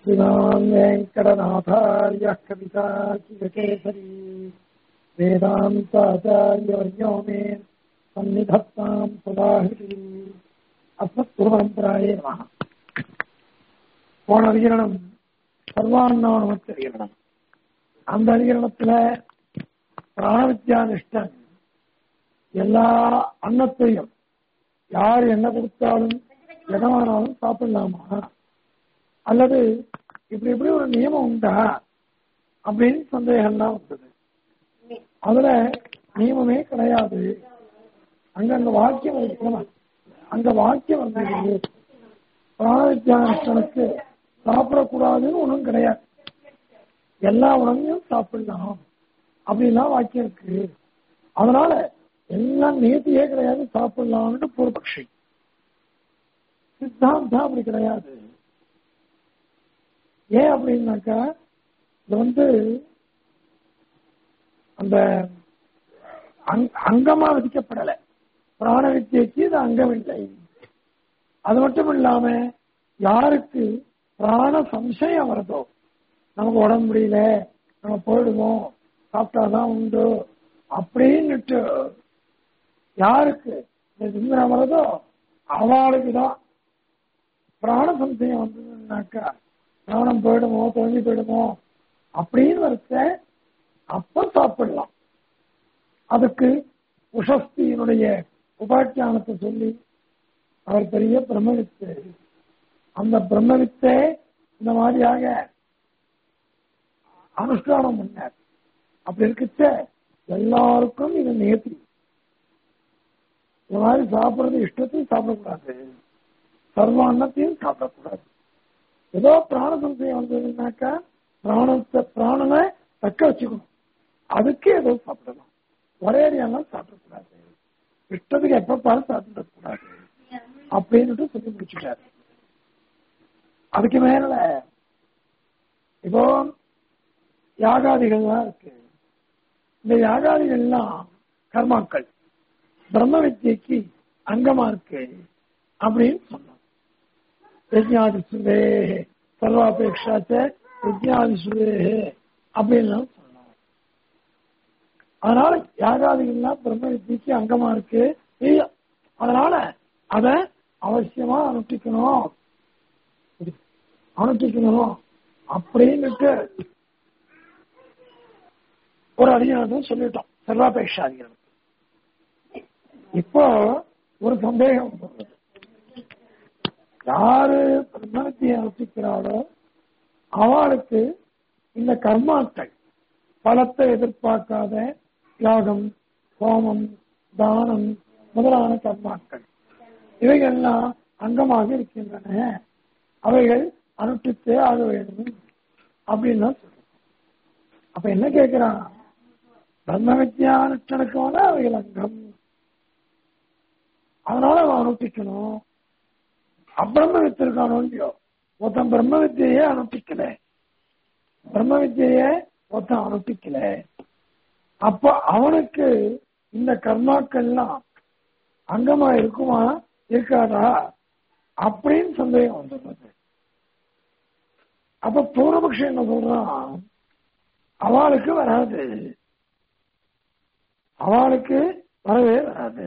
श्रीमान् वेङ्कटनाथार्यः कविताकिकेसरी वेदान्ताचार्यवर्यो मे सन्निधत्ताम् सदाहृति அஸ்மத்குருபரம்பராயே நம போன அதிகரணம் சர்வாண்ணானமத்து அதிகரணம் அந்த அதிகரணத்துல பிராணவித்யானிஷ்டன் எல்லா அன்னத்தையும் யார் என்ன கொடுத்தாலும் எதமானாலும் சாப்பிடலாமா அல்லது இப்படி இப்படி ஒரு நியமம் உண்டா அப்படின்னு சந்தேகம்லாம் வந்தது அதுல நியமமே கிடையாது அங்க அந்த வாக்கியம் இருக்கணும் அந்த வாக்கியம் வந்தது பிராணவித்யானுக்கு சாப்பிடக்கூடாதுன்னு ஒன்றும் கிடையாது எல்லா உணவையும் சாப்பிடலாம் அப்படின்லாம் வாக்கியம் இருக்கு அதனால எல்லாம் நேர்த்தியே கிடையாது சாப்பிடலாம்னு பூர்வபக்ஷி சித்தாந்தம் அப்படி கிடையாது ஏன் அப்படின்னாக்கா இது வந்து அந்த அங்கமா விதிக்கப்படலை பிராண வித்தியக்கு இது அங்கமில்லை அது மட்டும் இல்லாம யாருக்கு பிராண சம்சயம் வருதோ நமக்கு உடம்பு முடியல நம்ம போயிடுவோம் சாப்பிட்டாதான் உண்டு அப்படின்னுட்டு யாருக்கு இந்த சிந்தனம் வருதோ அவளுக்கு தான் பிராண சம்சயம் வந்ததுன்னாக்கா பிராணம் போயிடுமோ தொழில் போயிடுமோ அப்படின்னு வருத்த அப்ப சாப்பிடலாம் அதுக்கு உஷஸ்தியினுடைய உபாக்கியானத்தை சொல்லி அவர் பெரிய பிரம்மவித்து அந்த பிரம்மவித்தே இந்த மாதிரியாக அனுஷ்டானம் பண்ணார் அப்படி இருக்கச்ச எல்லாருக்கும் இது நேர்த்தி இந்த மாதிரி சாப்பிடுறது இஷ்டத்தையும் சாப்பிடக்கூடாது சர்வ அன்னத்தையும் சாப்பிடக்கூடாது ஏதோ பிராண சம்சயம் வந்ததுன்னாக்கா பிராணத்தை பிராணனை தக்க வச்சுக்கணும் அதுக்கு ஏதோ சாப்பிடலாம் ஒரே அடியெல்லாம் சாப்பிடக்கூடாது இஷ்டத்துக்கு எப்ப பாரு சாப்பிடக்கூடாது அப்படின்னு சொல்லி முடிச்சுட்டாரு அதுக்கு மேல இப்போ யாகாதிகள்லாம் இருக்கு இந்த யாகாதிகள்லாம் கர்மாக்கள் பிரம்ம வித்தியக்கு அங்கமா இருக்கு அப்படின்னு சொன்னோம் யஜ்ஞாதி சுதே சர்வாபேட்சாச்ச யஜ்ஞாதி சுதே அப்படின்லாம் சொன்னோம் அதனால யாகாதிகள்லாம் பிரம்ம வித்தியக்கு அங்கமா இருக்கு அதனால அத அவசியமா அனுஷ்டிக்கணும் அனுஷ்டிக்கணும் அப்படின்னுட்டு ஒரு அதிகாரத்தை சொல்லிட்டோம் சர்வாபேட்சா அதிகாரம் இப்போ ஒரு சந்தேகம் வருது யாரு பிரம்மத்தியை அனுஷ்டிக்கிறாளோ அவளுக்கு இந்த கர்மாக்கள் பலத்தை எதிர்பார்க்காத யாகம் ஹோமம் தானம் முதலான கர்மாக்கள் இவைகள்லாம் அங்கமாக இருக்கின்றன அவைகள் அனுஷ்டித்தே ஆக வேண்டும் அப்படின்னு சொல்றோம் அப்ப என்ன கேட்கிறான் பிரம்ம வித்யானுஷ்டனுக்கான அவைகள் அங்கம் அதனால அவன் அனுஷ்டிக்கணும் அப்பிரம்ம வித்திருக்கானோ இல்லையோ ஒருத்தன் பிரம்ம வித்தியே அனுஷ்டிக்கல பிரம்ம வித்தியே ஒருத்தன் அனுஷ்டிக்கல அப்ப அவனுக்கு இந்த கர்மாக்கள்லாம் அங்கமா இருக்குமா இருக்காதா அப்படின்னு சந்தேகம் வந்துடுறது அப்ப பூர்வபக்ஷம் என்ன சொல்றான் அவளுக்கு வராது அவளுக்கு வரவே வராது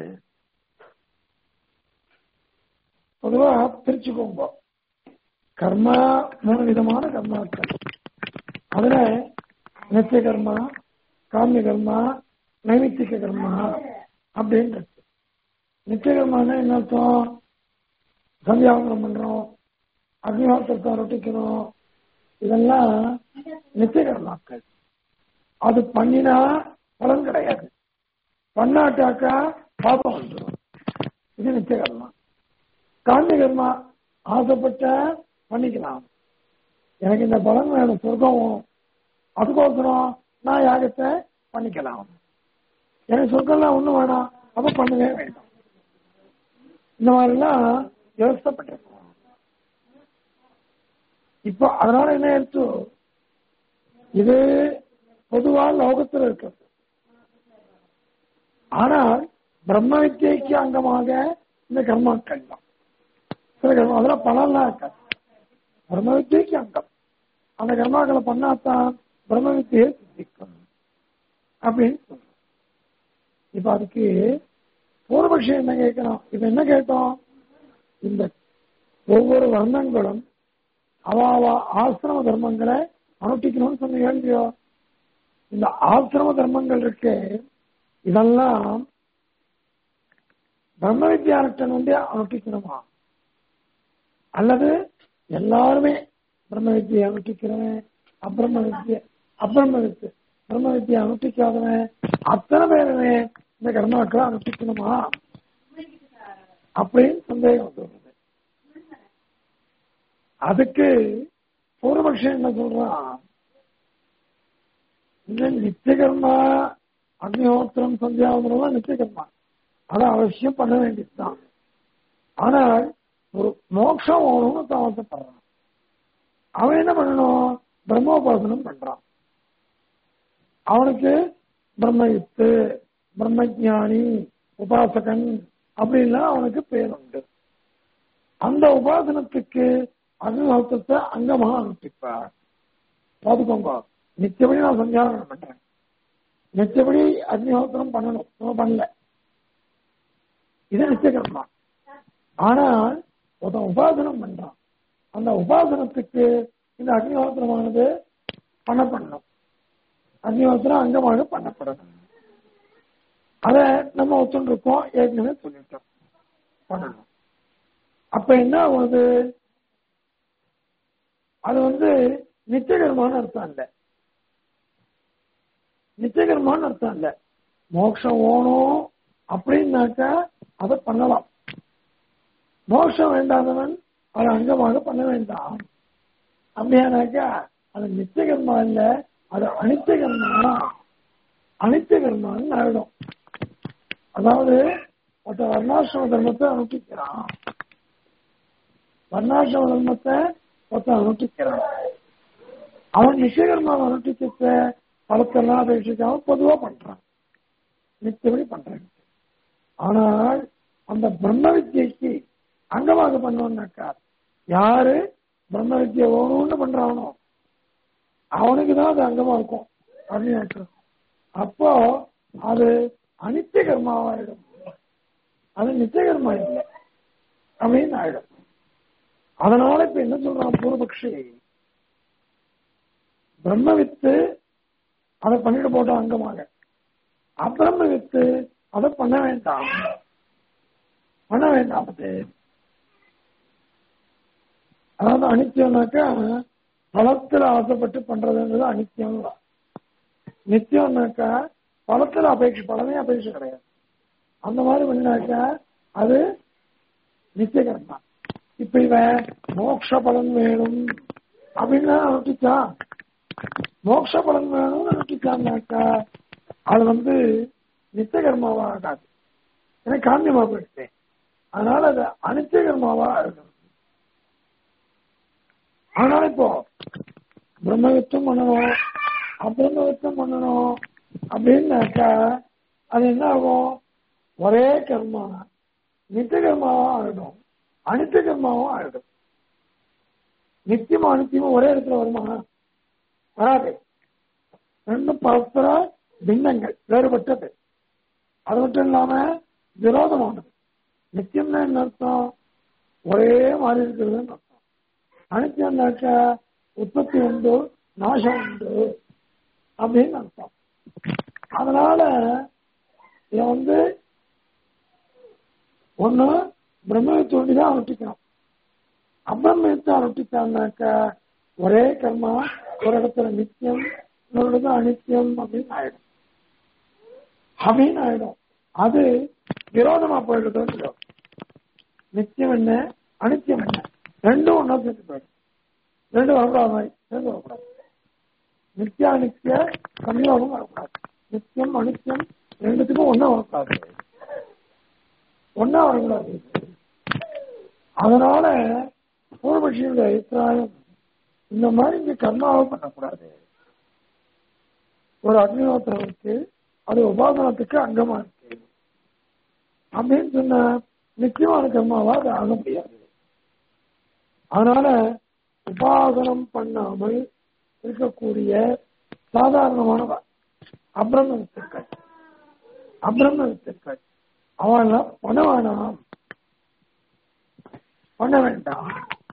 பொதுவா பிரிச்சுக்கோங்க கர்மா மூணு விதமான கர்மாக்கள் அதுல நித்திய கர்மா காமிய கர்மா நைமித்திக கர்மா அப்படின்றது நித்திய கர்மானா என்ன அர்த்தம் சந்தியாவந்தனம் பண்றோம் அக்னிஹோத்திரத்தை ரொட்டிக்கணும் இதெல்லாம் நித்திய கர்மாக்கள் அது பண்ணினா பலன் கிடையாது பண்ணாட்டாக்கா பாப்பம் வந்துடும் இது நித்திய கர்மா காந்திய கர்மா ஆசைப்பட்ட பண்ணிக்கலாம் எனக்கு இந்த பலன் வேணும் சொர்க்கம் அதுக்கோசரம் நான் யாகத்தை பண்ணிக்கலாம் எனக்கு சொர்க்கம்லாம் ஒண்ணும் வேணாம் அப்ப பண்ணவே வேண்டாம் இந்த மாதிரிலாம் யோசிக்கப்பட்டிருக்கோம் இப்போ அதனால என்ன எடுத்து இது பொதுவா லோகத்தில் இருக்கிறது ஆனால் பிரம்ம வித்தியைக்கு அங்கமாக இந்த கர்மாக்கள் தான் சில கர்மம் அதெல்லாம் பலன்லாம் இருக்காது பிரம்ம வித்தியைக்கு அங்கம் அந்த கர்மாக்களை பண்ணாதான் பிரம்ம வித்தியை சித்திக்கும் அப்படின்னு சொல்றோம் இப்ப அதுக்கு பூர்வபக்ஷி என்ன கேட்கணும் இப்ப என்ன கேட்டோம் இந்த ஒவ்வொரு வர்ணங்களும் அவ ஆசிரம தர்மங்களை அனுஷ்டிக்கணும்னு சொன்ன கேள்வியோ இந்த ஆசிரம தர்மங்கள் இருக்கு இதெல்லாம் பிரம்ம வித்யானட்டன் வந்து அனுஷ்டிக்கணுமா அல்லது எல்லாருமே பிரம்ம வித்தியை அனுஷ்டிக்கிறவன் அப்பிரம வித்திய அப்பிரம வித்து பிரம்ம வித்தியை அனுஷ்டிக்காதவன் அத்தனை பேருமே இந்த கர்மாக்களை அனுஷ்டிக்கணுமா அப்படின்னு சந்தேகம் சொல்றது அதுக்கு பூர்வபக்ஷம் என்ன சொல்றான் இந்த நித்தியகர்மா அக்னிஹோத்திரம் சந்தியாவதனம் நித்தியகர்மா அதை அவசியம் பண்ண வேண்டியதுதான் ஆனால் ஒரு மோட்சம் ஓணும்னு தாமசப்படுறான் அவன் என்ன பண்ணணும் பிரம்மோபாசனம் பண்றான் அவனுக்கு பிரம்மயுத்து பிரம்மஜானி உபாசகன் அப்படின்லாம் அவனுக்கு பேர் உண்டு அந்த உபாசனத்துக்கு அக்னிஹோத்திரத்தை அங்கமாக அனுப்பிப்பார் பார்த்துக்கோங்க நிச்சயப்படி நான் சஞ்சாரம் பண்றேன் நிச்சயப்படி அக்னிஹோத்திரம் பண்ணணும் நம்ம பண்ணல இது நிச்சயகர்மா ஆனால் ஒருத்தன் உபாசனம் பண்றான் அந்த உபாசனத்துக்கு இந்த அக்னிஹோத்திரமானது பண்ணப்படணும் அக்னிஹோத்திரம் அங்கமாக பண்ணப்படணும் அத நம்ம ஒத்துருக்கோம் ஏற்கனவே சொல்லிட்டோம் பண்ணணும் அப்ப என்ன ஆகுது அது வந்து நிச்சயகரமான அர்த்தம் இல்ல நிச்சயகரமான அர்த்தம் இல்ல மோட்சம் ஓணும் அப்படின்னாக்கா அதை பண்ணலாம் மோட்சம் வேண்டாதவன் அதை அங்கமாக பண்ண வேண்டாம் அப்படியானாக்கா அது நிச்சயகர்மா இல்ல அது அனிச்சகர்மா அனிச்சகர்மான்னு ஆயிடும் அதாவது ஒருத்த வர்ணாசிரம தர்மத்தை அனுஷ்டிக்கிறான் வர்ணாசிரம தர்மத்தை ஒருத்தன் அனுஷ்டிக்கிறான் அவன் நிச்சயகர்மாவை அனுஷ்டிச்ச பலத்தெல்லாம் அபேட்சிக்காம பொதுவா பண்றான் நிச்சயப்படி பண்றான் ஆனால் அந்த பிரம்ம வித்தியைக்கு அங்கமாக பண்ணோம்னாக்கா யாரு பிரம்ம வித்தியை ஓணும்னு பண்றானோ அவனுக்கு தான் அது அங்கமா இருக்கும் அப்படின்னு அப்போ அது அனித்திய கர்மாவாயிடும் அது நித்தியகர்மா இல்லை அப்படின்னு ஆயிடும் அதனால இப்ப என்ன சொல்றான் பூர்வபக்ஷி பிரம்ம வித்து அதை பண்ணிட்டு போட்டோம் அங்கமாக அப்பிரம்ம வித்து அதை பண்ண வேண்டாம் பண்ண வேண்டாம் அது அதாவது அனித்தியம்னாக்கா பலத்துல ஆசைப்பட்டு பண்றதுன்றது அனித்தியம் நித்தியம்னாக்கா பலத்துல அபேட்சை பலமே அபேட்சை கிடையாது அந்த மாதிரி பண்ணாக்கா அது நிச்சயகரம் தான் இப்ப இவன் மோட்ச பலன் வேணும் அப்படின்னு அனுப்பிச்சான் மோட்ச பலன் வேணும்னு அனுப்பிச்சான்னாக்கா அது வந்து நித்தியகர்மாவா ஆகாது எனக்கு காமியமா போயிடுச்சு அதனால அது அனித்தியகர்மாவா இருக்கும் அதனால இப்போ பிரம்மவித்தம் பண்ணணும் அபிரம்மவித்தம் பண்ணணும் அப்படின்னாக்கா அது என்ன ஆகும் ஒரே கர்மா நித்திய கர்மாவும் ஆகிடும் அனித்திய கர்மாவும் ஆகிடும் நித்தியமும் அனித்தியமும் ஒரே இடத்துல வருமா வராது ரெண்டும் பரஸ்பர பின்னங்கள் வேறுபட்டது அது மட்டும் இல்லாம விரோதமானது நித்தியம்னா என்ன அர்த்தம் ஒரே மாதிரி இருக்கிறதுன்னு அர்த்தம் அனித்தியம்னாக்கா உற்பத்தி உண்டு நாசம் உண்டு அப்படின்னு அர்த்தம் அதனால இத வந்து ஒண்ணு பிரம்மத்தை தான் அனுஷ்டிக்கணும் அப்பிரமத்தை அனுஷ்டிச்சான்னாக்கா ஒரே கர்மா ஒரு இடத்துல நித்தியம் இன்னொரு இடத்துல அனித்தியம் அப்படின்னு ஆயிடும் அப்படின்னு ஆயிடும் அது விரோதமா போயிடுது நித்தியம் என்ன அனித்தியம் என்ன ரெண்டும் ஒன்னா சேர்த்து போயிடும் ரெண்டும் வரக்கூடாது மாதிரி ரெண்டும் வரக்கூடாது நித்திய அனித்திய சம்யோகம் வரக்கூடாது நித்தியம் அனித்தியம் ரெண்டுத்துக்கும் ஒன்னா வரக்கூடாது ஒன்னா வரக்கூடாது அதனால பூர்வபட்சியுடைய அபிப்பிராயம் இந்த மாதிரி இங்க கர்மாவை பண்ணக்கூடாது ஒரு அக்னிஹோத்திரம் இருக்கு அது உபாசனத்துக்கு அங்கமா இருக்கு அப்படின்னு சொன்ன நிச்சயமான கர்மாவா அது ஆக முடியாது அதனால உபாசனம் பண்ணாமல் இருக்கக்கூடிய சாதாரணமான அபிரம வித்துக்கள் அபிரம வித்துக்கள் அவெல்லாம் பண்ண வேணாம் பண்ண வேண்டாம்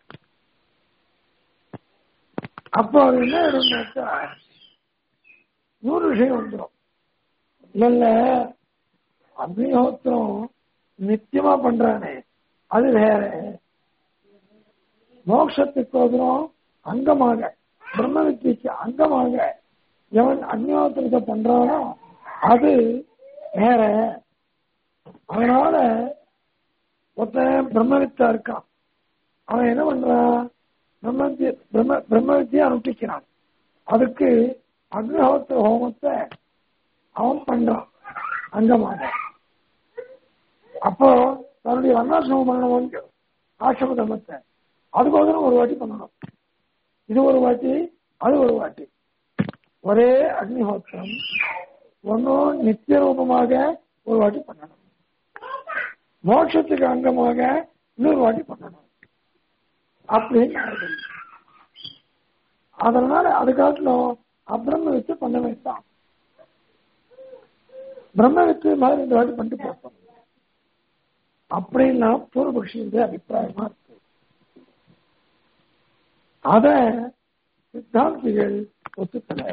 அப்போ அது என்ன இருந்தாக்கா நூறு விஷயம் வந்துடும் இல்ல அக்னிஹோத்திரம் நித்தியமா பண்றானே அது வேற மோட்சத்துக்கு ஒதுரும் அங்கமாக பிரம்ம வித்திக்கு அங்கமாக எவன் அக்னிஹோத்திரத்தை பண்றானோ அது வேற அதனால ஒருத்தன் பிரம்மவித்தா இருக்கான் அவன் என்ன பண்றான் பிரம்ம பிரம்ம பிரம்ம வித்தியை அனுஷ்டிக்கிறான் அதுக்கு அக்னிஹோத்திர ஹோமத்தை அவன் பண்றான் அங்கமாக அப்போ தன்னுடைய வர்ணாசிரமம் பண்ணணும் கொஞ்சம் ஆசிரம தர்மத்தை அதுக்கோசரம் ஒரு வாட்டி பண்ணணும் இது ஒரு வாட்டி அது ஒரு வாட்டி ஒரே அக்னிஹோத்திரம் ஒன்னும் நித்திய ரூபமாக ஒரு வாட்டி பண்ணணும் மோட்சத்துக்கு அங்கமாக இன்னொரு வாட்டி பண்ணணும் அப்படின்னு அதனால அது காட்டிலும் அப்பிரம வச்சு பண்ண வைத்தான் பிரம்ம வித்து மாதிரி இந்த வாட்டி பண்ணிட்டு பார்ப்போம் அப்படின்னா பூர்வபக்ஷியுடைய அபிப்பிராயமா இருக்கு அத சித்தாந்திகள் ஒத்துக்கல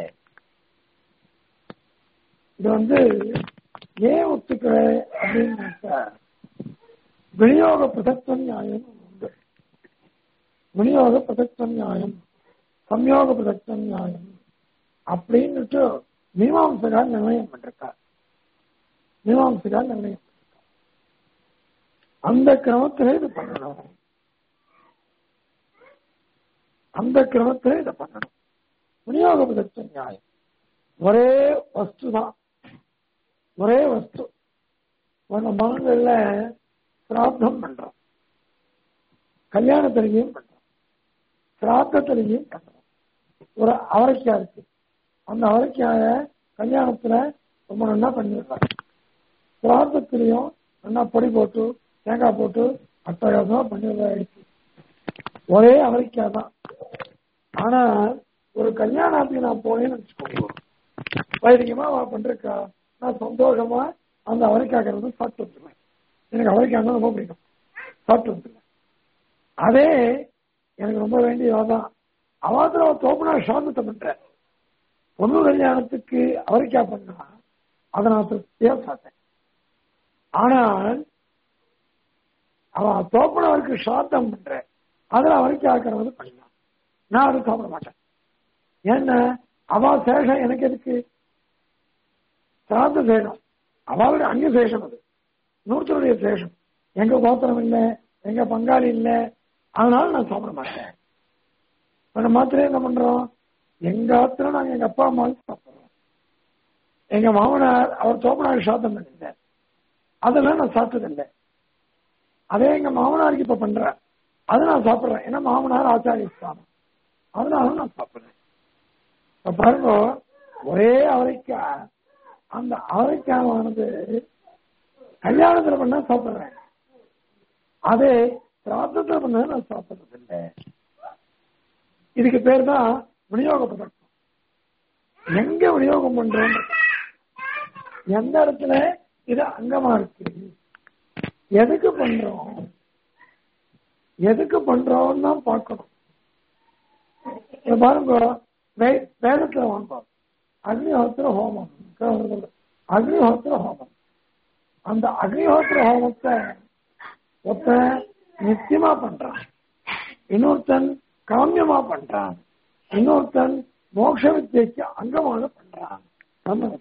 இது வந்து ஏன் ஒத்துக்கல அப்படின்னாக்கா விநியோக பிரதத்துவ நியாயம் உண்டு விநியோக பிரதத்துவ நியாயம் சம்யோக பிரதத்துவ நியாயம் அப்படின்னுட்டு மீமாம்சகால் நிர்ணயம் பண்ணிருக்கார் மீமாம்சகால் நிர்ணயம் அந்த கிரமத்திலே இது பண்ணணும் அந்த கிரமத்திலே இதை பண்ணணும் விநியோக பிரதத்துவ நியாயம் ஒரே வஸ்து தான் ஒரே வஸ்து நம்ம மனங்கள்ல சிராத்தம் பண்றோம் கல்யாணத்திலையும் பண்றோம் சிராத்தத்திலையும் பண்றோம் ஒரு அவரைக்காய் இருக்கு அந்த அவரைக்காய கல்யாணத்துல ரொம்ப நல்லா பண்ணிடுறாங்க சிராத்தத்திலையும் நல்லா பொடி போட்டு தேங்காய் போட்டு அட்டகாசமா பண்ணிடுறாச்சு ஒரே அவரைக்காய் தான் ஆனா ஒரு கல்யாணத்துக்கு நான் போனேன்னு வச்சுக்கோங்க வைதிகமா அவ பண்றக்கா நான் சந்தோஷமா அந்த அவரைக்காய்க்கிறது சாப்பிட்டு வந்துடுவேன் எனக்கு அவரைக்காய் ரொம்ப பிடிக்கும் சாப்பிட்டு வந்துடுவேன் அதே எனக்கு ரொம்ப வேண்டியதான் அவாத்துல தோப்புனா சாந்தத்தை பண்றேன் பொண்ணு கல்யாணத்துக்கு அவரைக்காய் பண்ணா அதை நான் திருப்தியா சாப்பிட்டேன் ஆனால் அவன் தோப்பனவருக்கு சாத்தம் பண்றேன் அதுல அவரைக்காய் ஆக்கிறது பண்ணலாம் நான் அதை சாப்பிட மாட்டேன் ஏன்னா அவ சேஷம் எனக்கு எதுக்கு சிராத்த சேஷம் அவளுடைய அங்க சேஷம் அது நூற்றுடைய சேஷம் எங்க கோத்திரம் இல்லை எங்க பங்காளி இல்லை அதனால நான் சாப்பிட மாட்டேன் நம்ம மாத்திரம் என்ன பண்றோம் எங்க ஆத்திரம் நாங்க எங்க அப்பா அம்மா சாப்பிடுறோம் எங்க மாமனார் அவர் தோப்பனார் சாத்தம் பண்ணிருந்தார் அதெல்லாம் நான் சாப்பிட்டதில்லை அதே எங்க மாமனாருக்கு இப்ப பண்றேன் அது நான் சாப்பிடுறேன் ஏன்னா மாமனார் ஆச்சாரிய ஸ்தானம் அதனால நான் சாப்பிடுறேன் இப்ப பாருங்க ஒரே அவரைக்காய் அந்த அவரைக்காவானது கல்யாணத்துல பண்ணா சாப்பிடுறேன் அதே சிராத்தத்துல பண்ணா நான் சாப்பிடுறது இல்லை இதுக்கு பேர் தான் விநியோக பதக்கம் எங்க விநியோகம் பண்றோம் எந்த இடத்துல இது அங்கமா இருக்கு எதுக்கு பண்றோம் எதுக்கு பண்றோம் தான் பார்க்கணும் பாருங்க வேதத்துல வாங்க அக்னிஹோத்திர ஹோமம் அக்னிஹோத்திர ஹோமம் அந்த அக்னிஹோத்திர ஹோமத்தை ஒருத்தன் நித்தியமா பண்றான் இன்னொருத்தன் காமியமா பண்றான் இன்னொருத்தன் மோட்ச வித்தியக்கு அங்கமாக பண்றான் நம்ம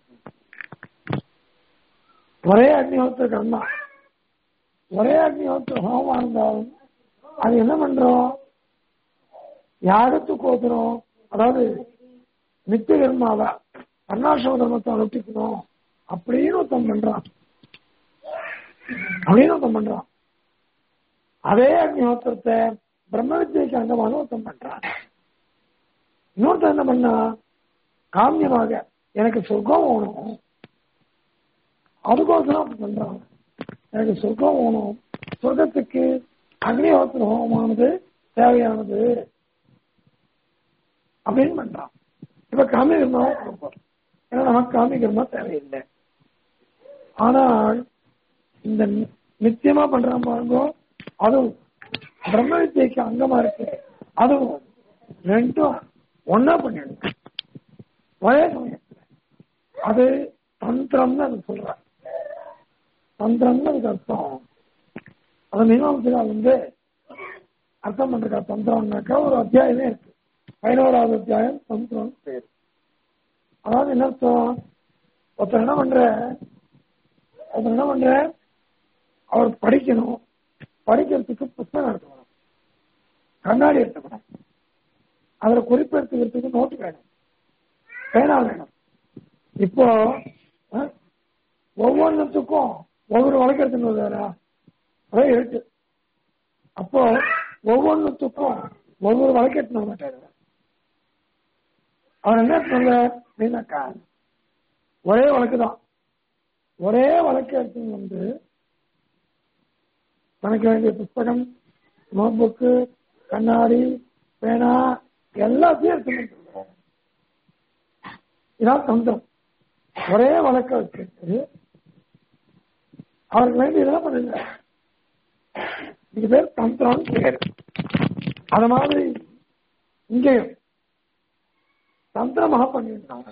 ஒரே அக்னிஹோத்திர கர்மா ஒரே அக்னிஹோத்திர ஹோமமா இருந்தாலும் அது என்ன பண்றோம் யாருக்கு கோத்துறோம் அதாவது நித்திய கர்மாவ அருணாசிரம தர்மத்தை அனுப்பிக்கணும் அப்படின்னு ஒருத்தன் பண்றான் அப்படின்னு ஒருத்தன் பண்றான் அதே அக்னிஹோத்திரத்தை பிரம்ம வித்தியக்கு அங்கமாக ஒருத்தன் பண்றான் இன்னொருத்தன் என்ன பண்ணா காமியமாக எனக்கு சொர்க்கம் வேணும் அதுக்கோசரம் அப்படி பண்றான் எனக்கு சொர்க்கம் வேணும் சொர்க்கத்துக்கு அக்னிஹோத்திர ஹோமமானது தேவையானது அப்படின்னு பண்றான் இப்ப காமிகர்மாவும் கொடுப்போம் ஏன்னா நமக்கு காமிகர்மா தேவையில்லை ஆனால் இந்த நி- நித்தியமா பண்றான் பாருங்க அதுவும் பிரம்ம வித்தியைக்கு அங்கமா இருக்கு அதுவும் ரெண்டும் ஒன்னா பண்ணிடணும் ஒரே சமயத்துல அது தந்திரம்னு அது சொல்றாங்க தந்திரம்னு அதுக்கு அர்த்தம் அது மீமாம்சகால் வந்து அர்த்தம் பண்றா தந்திரம்னாக்கா ஒரு அத்தியாயமே இருக்கு பதினோராவது அத்தியாயம் தந்திரம் பேர் அதாவது என்ன அர்த்தம் ஒருத்தர் என்ன பண்ற ஒருத்தர் என்ன பண்ற அவர் படிக்கணும் படிக்கிறதுக்கு புத்தகம் எடுத்துக்கணும் கண்ணாடி எடுத்துக்கணும் அதுல குறிப்பு எடுத்துக்கிறதுக்கு நோட்டு வேணும் பேனா வேணும் இப்போ அஹ், ஒவ்வொன்றுத்துக்கும் ஒவ்வொரு வழக்கத்துக்கு வேறா அதே இருக்கு அப்போ ஒவ்வொன்றுத்துக்கும் ஒவ்வொரு வழக்கெட்டு மாட்டாரு அவர் என்ன சொல்ல அப்படின்னாக்கா ஒரே வழக்கு தான் ஒரே வழக்கு எடுத்து வந்து தனக்கு வேண்டிய புஸ்தகம் நோட் புக்கு கண்ணாடி பேனா எல்லாத்தையும் எடுத்து வந்துருவோம் இதான் தந்திரம் ஒரே வழக்க வச்சுட்டு அவருக்கு வேண்டிய இதெல்லாம் பண்ணுங்க இது பேர் தந்திரம் பேர் அது மாதிரி இங்கேயும் தந்திரமாக பண்ணியிருக்காங்க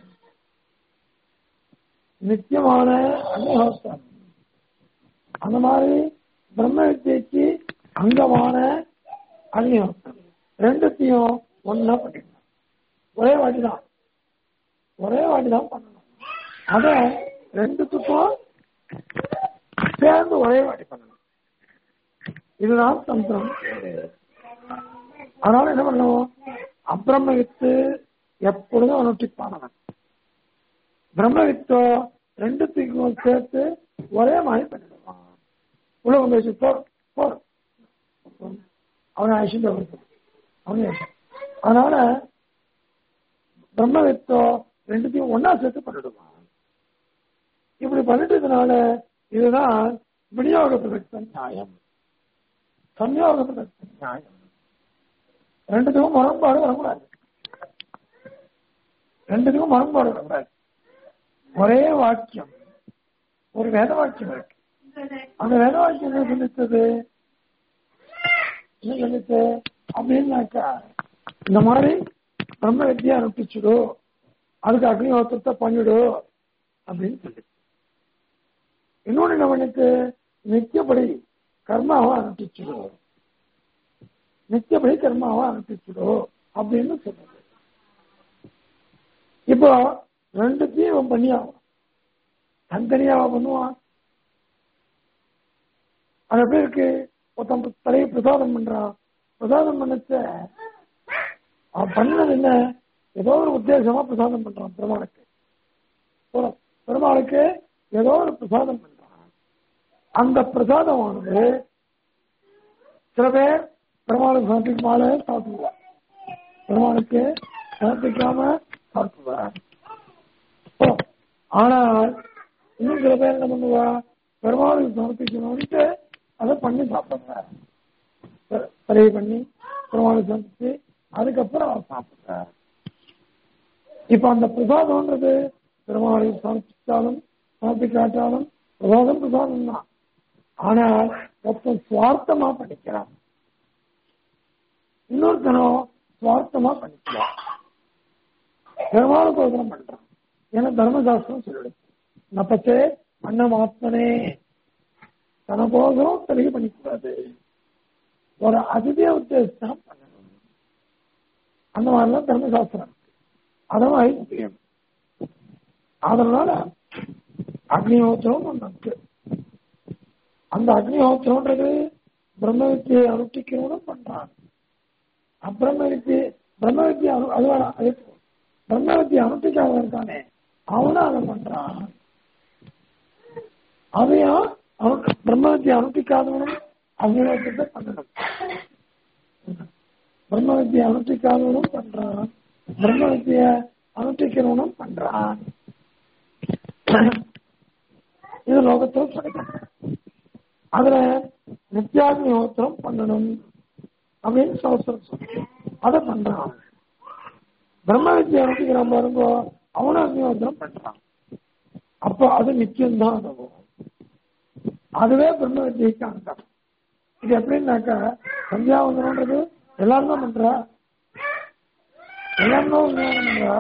நித்தியமான அன்னஹோஸ்தம் அந்த மாதிரி பிரம்ம வித்தியைக்கு அங்கமான அக்னிஹோஸ்தம் ரெண்டுத்தையும் ஒன்னா பண்ணிருக்காங்க ஒரே வாட்டி தான் ஒரே வாட்டி தான் பண்ணணும் அத ரெண்டுத்துக்கும் சேர்ந்து ஒரே வாட்டி பண்ணணும் இதுதான் தந்திரம் அதனால என்ன பண்ணுவோம் அப்பிரமவித்து எப்பொழுதும் அனுஷ்டிப்பானவன் பிரம்மவித்தோ ரெண்டுத்துக்கும் சேர்த்து ஒரே மாதிரி பண்ணிடுவான் உலகம் பேசி போர் போர் அவனை அழிச்சுட்டு வருது அவனே அதனால பிரம்மவித்தோ ரெண்டுத்தையும் ஒன்னா சேர்த்து பண்ணிடுவான் இப்படி பண்ணிட்டதுனால இதுதான் விநியோக பிரதக்த நியாயம் சம்யோக பிரதக்த நியாயம் ரெண்டுத்துக்கும் முரண்பாடு வரக்கூடாது ரெண்டுத்துக்கும் முரண்பாடு வரக்கூடாது ஒரே வாக்கியம் ஒரு வேத வாக்கியம் இருக்கு அந்த வேத வாக்கியம் என்ன சொல்லித்தது என்ன சொல்லிச்சு அப்படின்னாக்கா இந்த மாதிரி பிரம்ம வித்தியா அனுப்பிச்சுடு அதுக்கு அக்னிஹோத்திரத்தை பண்ணிடு அப்படின்னு சொல்லி இன்னொன்னு என்ன பண்ணிட்டு நித்தியப்படி கர்மாவை அனுப்பிச்சுடு நித்தியப்படி கர்மாவை அனுப்பிச்சுடு அப்படின்னு சொல்லுது இப்போ ரெண்டுத்தையும் இவன் பண்ணி ஆகும் தனித்தனியாவா பண்ணுவான் அது எப்படி இருக்கு ஒருத்தன் தலையை பிரசாதம் பண்றான் பிரசாதம் பண்ணச்ச அவன் பண்ணது என்ன ஏதோ ஒரு உத்தேசமா பிரசாதம் பண்றான் பெருமாளுக்கு போதும். பெருமாளுக்கு ஏதோ ஒரு பிரசாதம் பண்றான் அந்த பிரசாதமானது சில பேர் பெருமாளுக்கு சமர்ப்பிக்காம சாப்பிடுவார் பெருமாளுக்கு சமர்ப்பிக்காம சாப்பிடுவார் ஓ, ஆனால் இன்னும் சில பேர் என்ன பண்ணுவா பெருமாளுக்கு சமர்ப்பிக்கணும்ட்டு அதை பண்ணி சாப்பிடுறார் சரி பண்ணி பெருமாளுக்கு சமர்ப்பிச்சு அதுக்கப்புறம் அவர் சாப்பிடுறார் இப்ப அந்த பிரசாதம்ன்றது பெருமாளுக்கு சமர்ப்பிச்சாலும் சமர்ப்பிக்காட்டாலும் பிரசாதம் பிரசாதம் தான் ஆனால் ஒருத்தன் சுவார்த்தமா பண்ணிக்கிறான் இன்னொருத்தனும் சுவார்த்தமா பண்ணிக்கிறான் பெருமாளுக்கு ஒருத்தனம் பண்றான் ஏன்னா தர்மசாஸ்திரம் சொல்லிடுச்சு நப்பச்சே அன்னமாத்மனே தனபோகம் தெளிவு பண்ணிக்கூடாது ஒரு அதிதிய உத்தேசம் பண்ணணும் அந்த மாதிரிலாம் தர்மசாஸ்திரம் இருக்கு அதை மாதிரி செய்யணும் அதனால அக்னிஹோத்திரம் ஒன்று இருக்கு அந்த அக்னிஹோத்திரம்ன்றது பிரம்ம வித்தியை அனுஷ்டிக்கிறவனும் பண்றான் அப்பிரம வித்தியை பிரம்ம வித்தியை அனு அது வேணாம், அது பிரம்ம வித்தியை அனுஷ்டிக்காம இருக்கானே அவனும் அதை பண்றான் அதையும் அவன் பிரம்ம வித்தியை அனுஷ்டிக்காதவனும் அக்னிஹோத்திரத்தை பண்ணணும் பிரம்ம வித்தியை அனுஷ்டிக்காதவனும் பண்றான் பிரம்ம வித்தியை அனுஷ்டிக்கிறவனும் பண்றான் இது லோகத்தில் கிடைக்கும் அதுல நித்யாக்னிஹோத்திரம் பண்ணணும் அப்படின்னு சாஸ்திரம் சொல்லி அதை பண்றான் பிரம்ம வித்தியை அனுப்பிக்கிறான் பாருங்க அவனும் அக்னிஹோத்திரம் பண்றான் அப்போ அது நிச்சயம்தான் அதுவும் அதுவே பிரம்ம வித்தியைக்கு அங்கம் இது எப்படின்னாக்கா சந்தியாவந்தனம்ன்றது எல்லாரும் தான் பண்றா எல்லாரும் தான் சந்தியாவந்தனம் பண்றா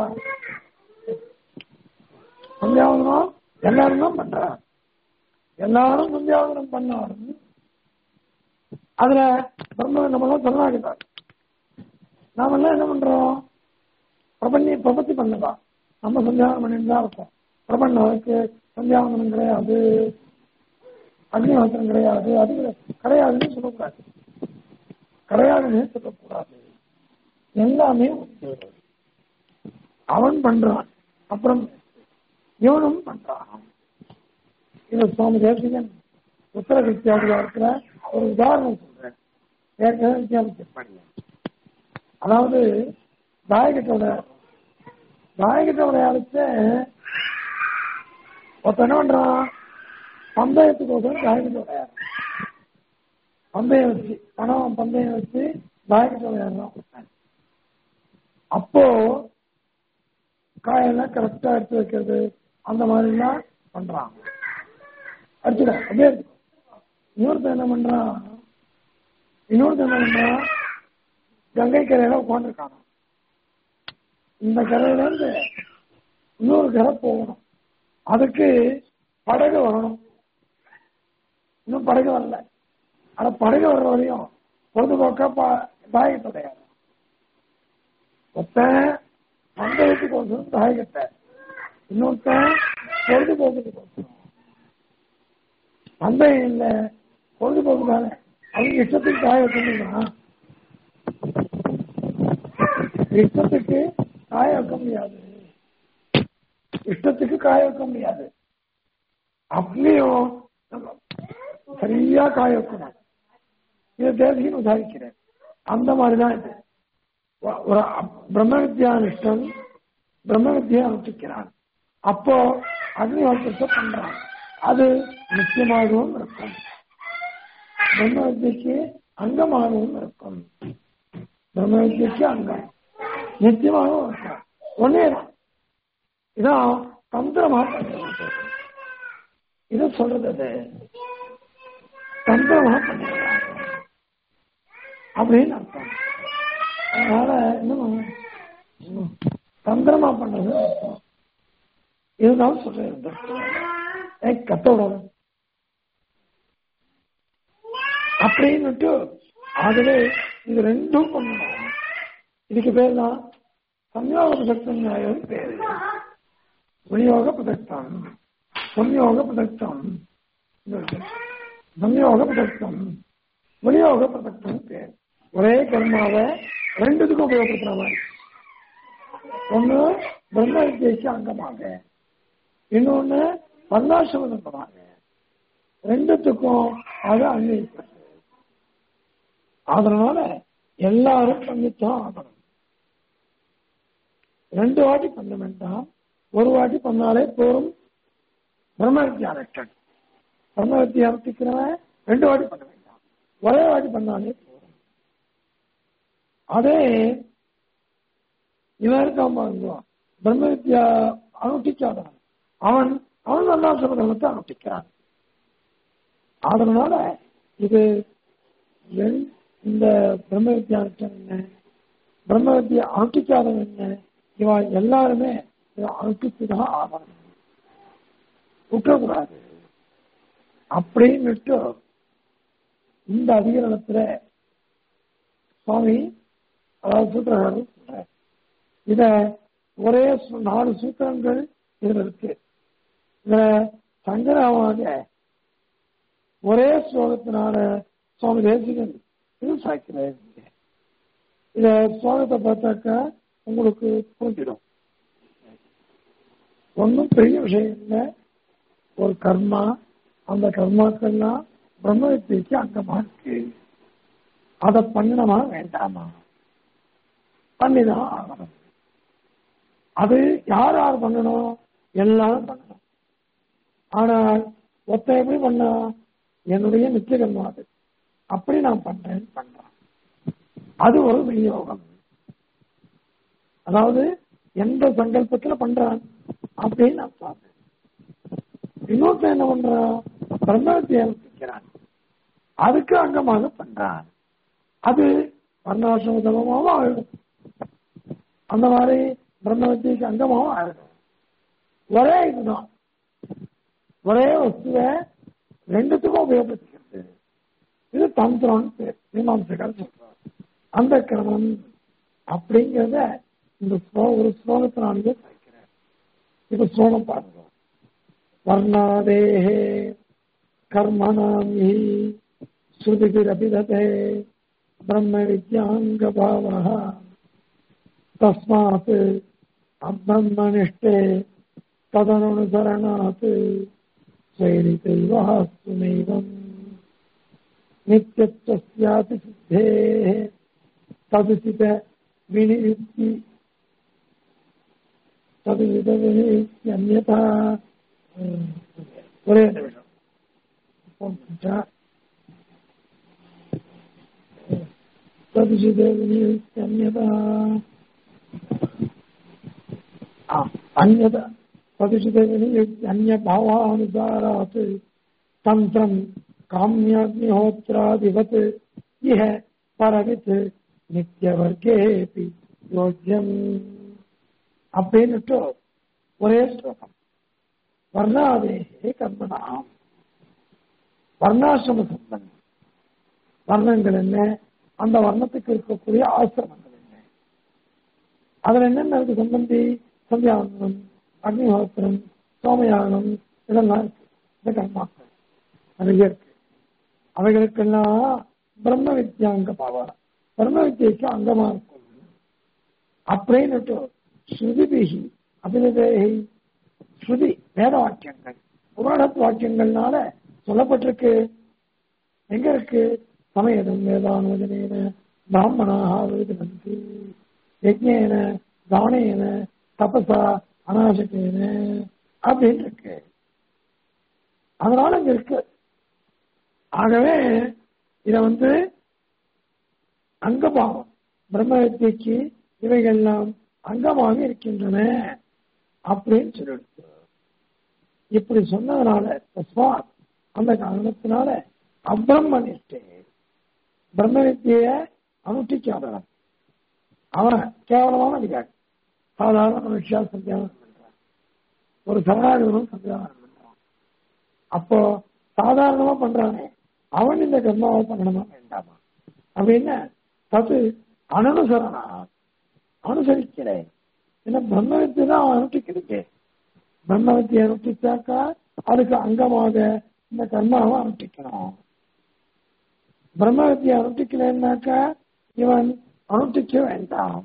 சந்தியாவந்தனம் எல்லாரும் தான் பண்றா எல்லாரும் சந்தியாவந்தனம் பண்ணாலும் அதுல பிரம்ம நம்மளாம் சொன்னாகிட்டார் நாம எல்லாம் என்ன பண்றோம் பிரபஞ்ச பிரபத்தி பண்ணதா நம்ம சந்தியாவனம் பண்ணிட்டு தான் இருக்கோம் பிரபண்ணனுக்கு சந்தியாவந்தனம் கிடையாது அக்னிஹோத்திரம் கிடையாது அது கிடையாதுன்னு சொல்லக்கூடாது கிடையாதுன்னு சொல்லக்கூடாது எல்லாமே உண்டு. அவன் பண்றான் அப்புறம் இவனும் பண்றான் இது சுவாமி தேசிகன் உத்தர கிருத்தியாதிகாரத்துல ஒரு உதாரணம் சொல்றேன் ஏற்கனவே வித்தியாசம் அதாவது தாயகத்தோட தாயகத்தோட அழைச்ச ஒருத்தன் என்ன பண்றான் பந்தயத்துக்கோசரம் தாயகத்தை விளையாடுறான் பந்தயம் வச்சு பணம் பந்தயம் வச்சு தாயகத்தை விளையாடுறான் அப்போ காயெல்லாம் கரெக்டா எடுத்து வைக்கிறது அந்த மாதிரி எல்லாம் பண்றான் அடிச்சுடும் அப்படியே இருக்கு. இன்னொருத்தன் என்ன பண்றான் இன்னொருத்தன் என்ன பண்றான் கங்கை கரையில உட்காந்துருக்கான் இந்த கரையில இருந்து இன்னொரு கரை போகணும் அதுக்கு படகு வரணும் இன்னும் படகு வரல ஆனா படகு வர்ற வரையும் பொழுதுபோக்கா தாயகத்துடைய ஒருத்தன் மண்டலத்துக்கு ஒருத்தன் தாயகத்தை இன்னொருத்தன் பொழுதுபோக்குக்கு ஒருத்தன் பந்தயம் இல்ல பொழுதுபோக்கு தானே அவங்க இஷ்டத்துக்கு காய வைக்கணும்னா இஷ்டத்துக்கு காய வைக்க முடியாது இஷ்டத்துக்கு காய வைக்க முடியாது அப்படியும் நம்ம சரியா காய வைக்கணும் இதை தேசிகன் உதாரிக்கிறேன் அந்த மாதிரிதான் இது ஒ- ஒரு அப்- பிரம்ம வித்யானிஷ்டன் பிரம்ம வித்யா அனுப்பிக்கிறான் அப்போ அக்னிஹோத்திரத்தை பண்றான் அது நிச்சயமாகவும் இருக்கும் பிரம்ம வித்யக்கு அங்கமாகவும் இருக்கும் பிரம்ம வித்யக்கு அங்கம் நிச்சயமாகவும் இருக்கும் ஒன்னே தான் இதான் தந்திரமா பண்றது இது சொல்றது அது தந்திரமா பண்ணுறாங்க அப்படின்னு அர்த்தம் அதனால இன்னும் இன்னும் தந்திரமா பண்றது அர்த்தம் இதுதான் சொல்றது ஏ கத்தோட அப்படின்னுட்டு ஆகவே இது ரெண்டும் பண்ணணும் இதுக்கு பேர் தான் சம்யோக பிரசக்தம் நியாயம் பேரு விநியோக பிரதக்தம் சம்யோக பிரதக்தம் சம்யோக பிரதக்தம் விநியோக பிரதக்தம் பேர் ஒரே கர்மாவை ரெண்டுத்துக்கும் உபயோகப்படுத்துற மாதிரி ஒண்ணு பிரம்ம வித்தியக்கு அங்கமாக இன்னொன்னு வர்ணாசிரமமாக ரெண்டுத்துக்கும் அது அன்வயிக்கிறது அதனால எல்லாரும் பண்ணித்தான் ஆகணும் ரெண்டு வாட்டி பண்ண வேண்டாம் ஒரு வாட்டி பண்ணாலே போதும் பிரம்ம வித்தியானட்டன் பிரம்ம வித்தியானத்துக்கிறவன் ரெண்டு வாட்டி பண்ண வேண்டாம் ஒரே வாட்டி பண்ணாலே போதும் அதே இவன் இருக்கான் பாருங்க பிரம்ம வித்யா அனுஷ்டிக்காதவன் அவன் அவன் நல்லா தர்மத்தை அனுஷ்டிக்கிறான் அதனால இது என்- இந்த பிரம்ம வித்யானத்தன் என்ன பிரம்ம வித்யா அனுஷ்டிக்காதவன் என்ன இவ எல்லாருமே இதை அனுஷ்டிச்சுதான் ஆகணும் விட்டுறக்கூடாது அப்படின்னுட்டு இந்த அதிகரணத்துல சுவாமி அதாவது சூத்திரகாரர் சொல்றார் இத ஒரே சு- நாலு சூத்திரங்கள் இதுல இருக்கு இதுல சங்கராவாக ஒரே ஸ்லோகத்தினால சுவாமி தேசிகன் இது சாய்க்கிறார் இத ஸ்லோகத்தை பார்த்தாக்கா உங்களுக்கு புரிஞ்சிடும் ஒன்றும் பெரிய விஷயம் இல்லை ஒரு கர்மா அந்த கர்மாக்கள்லாம் பிரம்ம வித்தியக்கு அங்கமா இருக்கு அதை பண்ணணுமா வேண்டாமா பண்ணிதான் ஆகணும் அது யார் யார் பண்ணணும் எல்லாரும் பண்ணணும் ஆனால் ஒத்த எப்படி பண்ணா என்னுடைய நித்திய கர்மா அது அப்படி நான் பண்றேன்னு பண்றான் அது ஒரு விநியோகம் அதாவது எந்த சங்கல்பத்துல பண்றான் அப்படின்னு அர்த்தம் இன்னொருத்தன் என்ன பண்றான் பிரம்மத்தை அனுப்பிக்கிறான் அதுக்கு அங்கமாக பண்றான் அது வர்ணாசிரம தர்மமாகவும் ஆயிடும் அந்த மாதிரி பிரம்மவித்தியக்கு அங்கமாகவும் ஆயிடும் ஒரே இதுதான் ஒரே வஸ்துவை ரெண்டுத்துக்கும் உபயோகப்படுத்திக்கிறது இது தந்திரம்னு பேர் மீமாம்சகர் சொல்றார் அந்த கிரமம் அப்படிங்கிறத இந்த ஸ்லோ- ஒரு ஸ்லோகத்தினாலேயே படிக்கிறேன் இப்ப ஸ்லோகம் பாருங்க வர்ணாதேஹே கர்மணாம் ஹி ஸ்ருதிபிரபிததே பிரம்ம வித்யாங்கபாவः தஸ்மாத் அப்ரம்மனிஷ்டே ததனுசரணாத் स्वैरितैवास्तु नैवम् नित्यत्वस्यापि सिद्धेः तदुचित विनियुक्ति तदुचित विनियुक्त्यन्यथा ஒரே நிமிஷம் तदुचित विनियुक्त्यन्यथा अन्यथा अन्यभावानुसारात् तन्त्रम् काम्याग्निहोत्रादिवत् इह परवित् நித்தியவர்க்கேபி யோக்கியம் அப்படின்னுட்டு ஒரே ஸ்லோகம் வர்ணாதேகே கர்மனாம் வர்ணாசிரம சம்பந்தம் வர்ணங்கள் என்ன அந்த வர்ணத்துக்கு இருக்கக்கூடிய ஆசிரமங்கள் என்ன அதுல என்னென்ன இருக்கு சம்பந்தி சந்தியாவந்தனம் அக்னிஹோத்திரம் சோமயானம் இதெல்லாம் இருக்கு இந்த கர்மாக்கள் நிறைய இருக்கு அவைகளுக்கெல்லாம் பிரம்ம வித்யாங்க பாவம் பிரம்ம வித்தியைக்கு அங்கமா இருக்கும் அப்படின்னுட்டு ஸ்ருதிபிகி அபிநதேகி ஸ்ருதி வேத வாக்கியங்கள் புராணத்து வாக்கியங்கள்னால சொல்லப்பட்டிருக்கு எங்க இருக்கு சமயதம் வேதானுவதனேன பிராமணாக விருதுவந்தி யஜ்ஞேன தானேன தபசா அநாசகேன அப்படின்னு இருக்கு அதனால இங்க இருக்கு ஆகவே இத வந்து அங்கபாவம் பிரம்ம வித்தியக்கு இவைகள்லாம் அங்கமாக இருக்கின்றன அப்படின்னு சொல்லிடுச்சு இப்படி சொன்னதுனால தஸ்மாத் அந்த காரணத்தினால அப்ரம்ம நிஷ்டே பிரம்ம வித்திய அனுஷ்டிக்காதவன் அவன் கேவலமான அதிகாரி சாதாரண மனுஷா சந்தியாவனம் பண்றான் ஒரு சரணாகதனும் சந்தியாவனம் பண்றான் அப்போ சாதாரணமா பண்றானே அவன் இந்த கர்மாவை பண்ணணுமா வேண்டாமா அப்படின்னு தது அனனுசரணா அனுசரிக்கிறேன் ஏன்னா பிரம்மவித்தை தான் அவன் அனுஷ்டிக்கிறதுக்கு பிரம்மவித்தியை அனுஷ்டிச்சாக்கா அதுக்கு அங்கமாக இந்த கர்மாவை அனுஷ்டிக்கணும் பிரம்மவித்தியை அனுஷ்டிக்கலைன்னாக்கா இவன் அனுஷ்டிக்க வேண்டாம்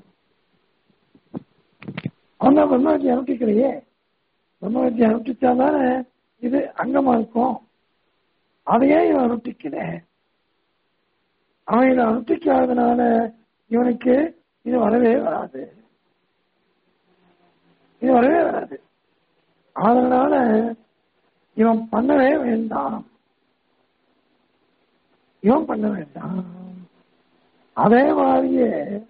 அவன் தான் பிரம்மவித்தியை அனுஷ்டிக்கலையே பிரம்மவித்தியை அனுஷ்டிச்சாதானே இது அங்கமா இருக்கும் அதையே இவன் அனுஷ்டிக்கல அவன் இதை அனுஷ்டிக்காதனால இவனுக்கு இது வரவே வராது இது வரவே வராது அதனால இவன் பண்ணவே வேண்டாம் இவன் பண்ண வேண்டாம் அதே மாதிரியே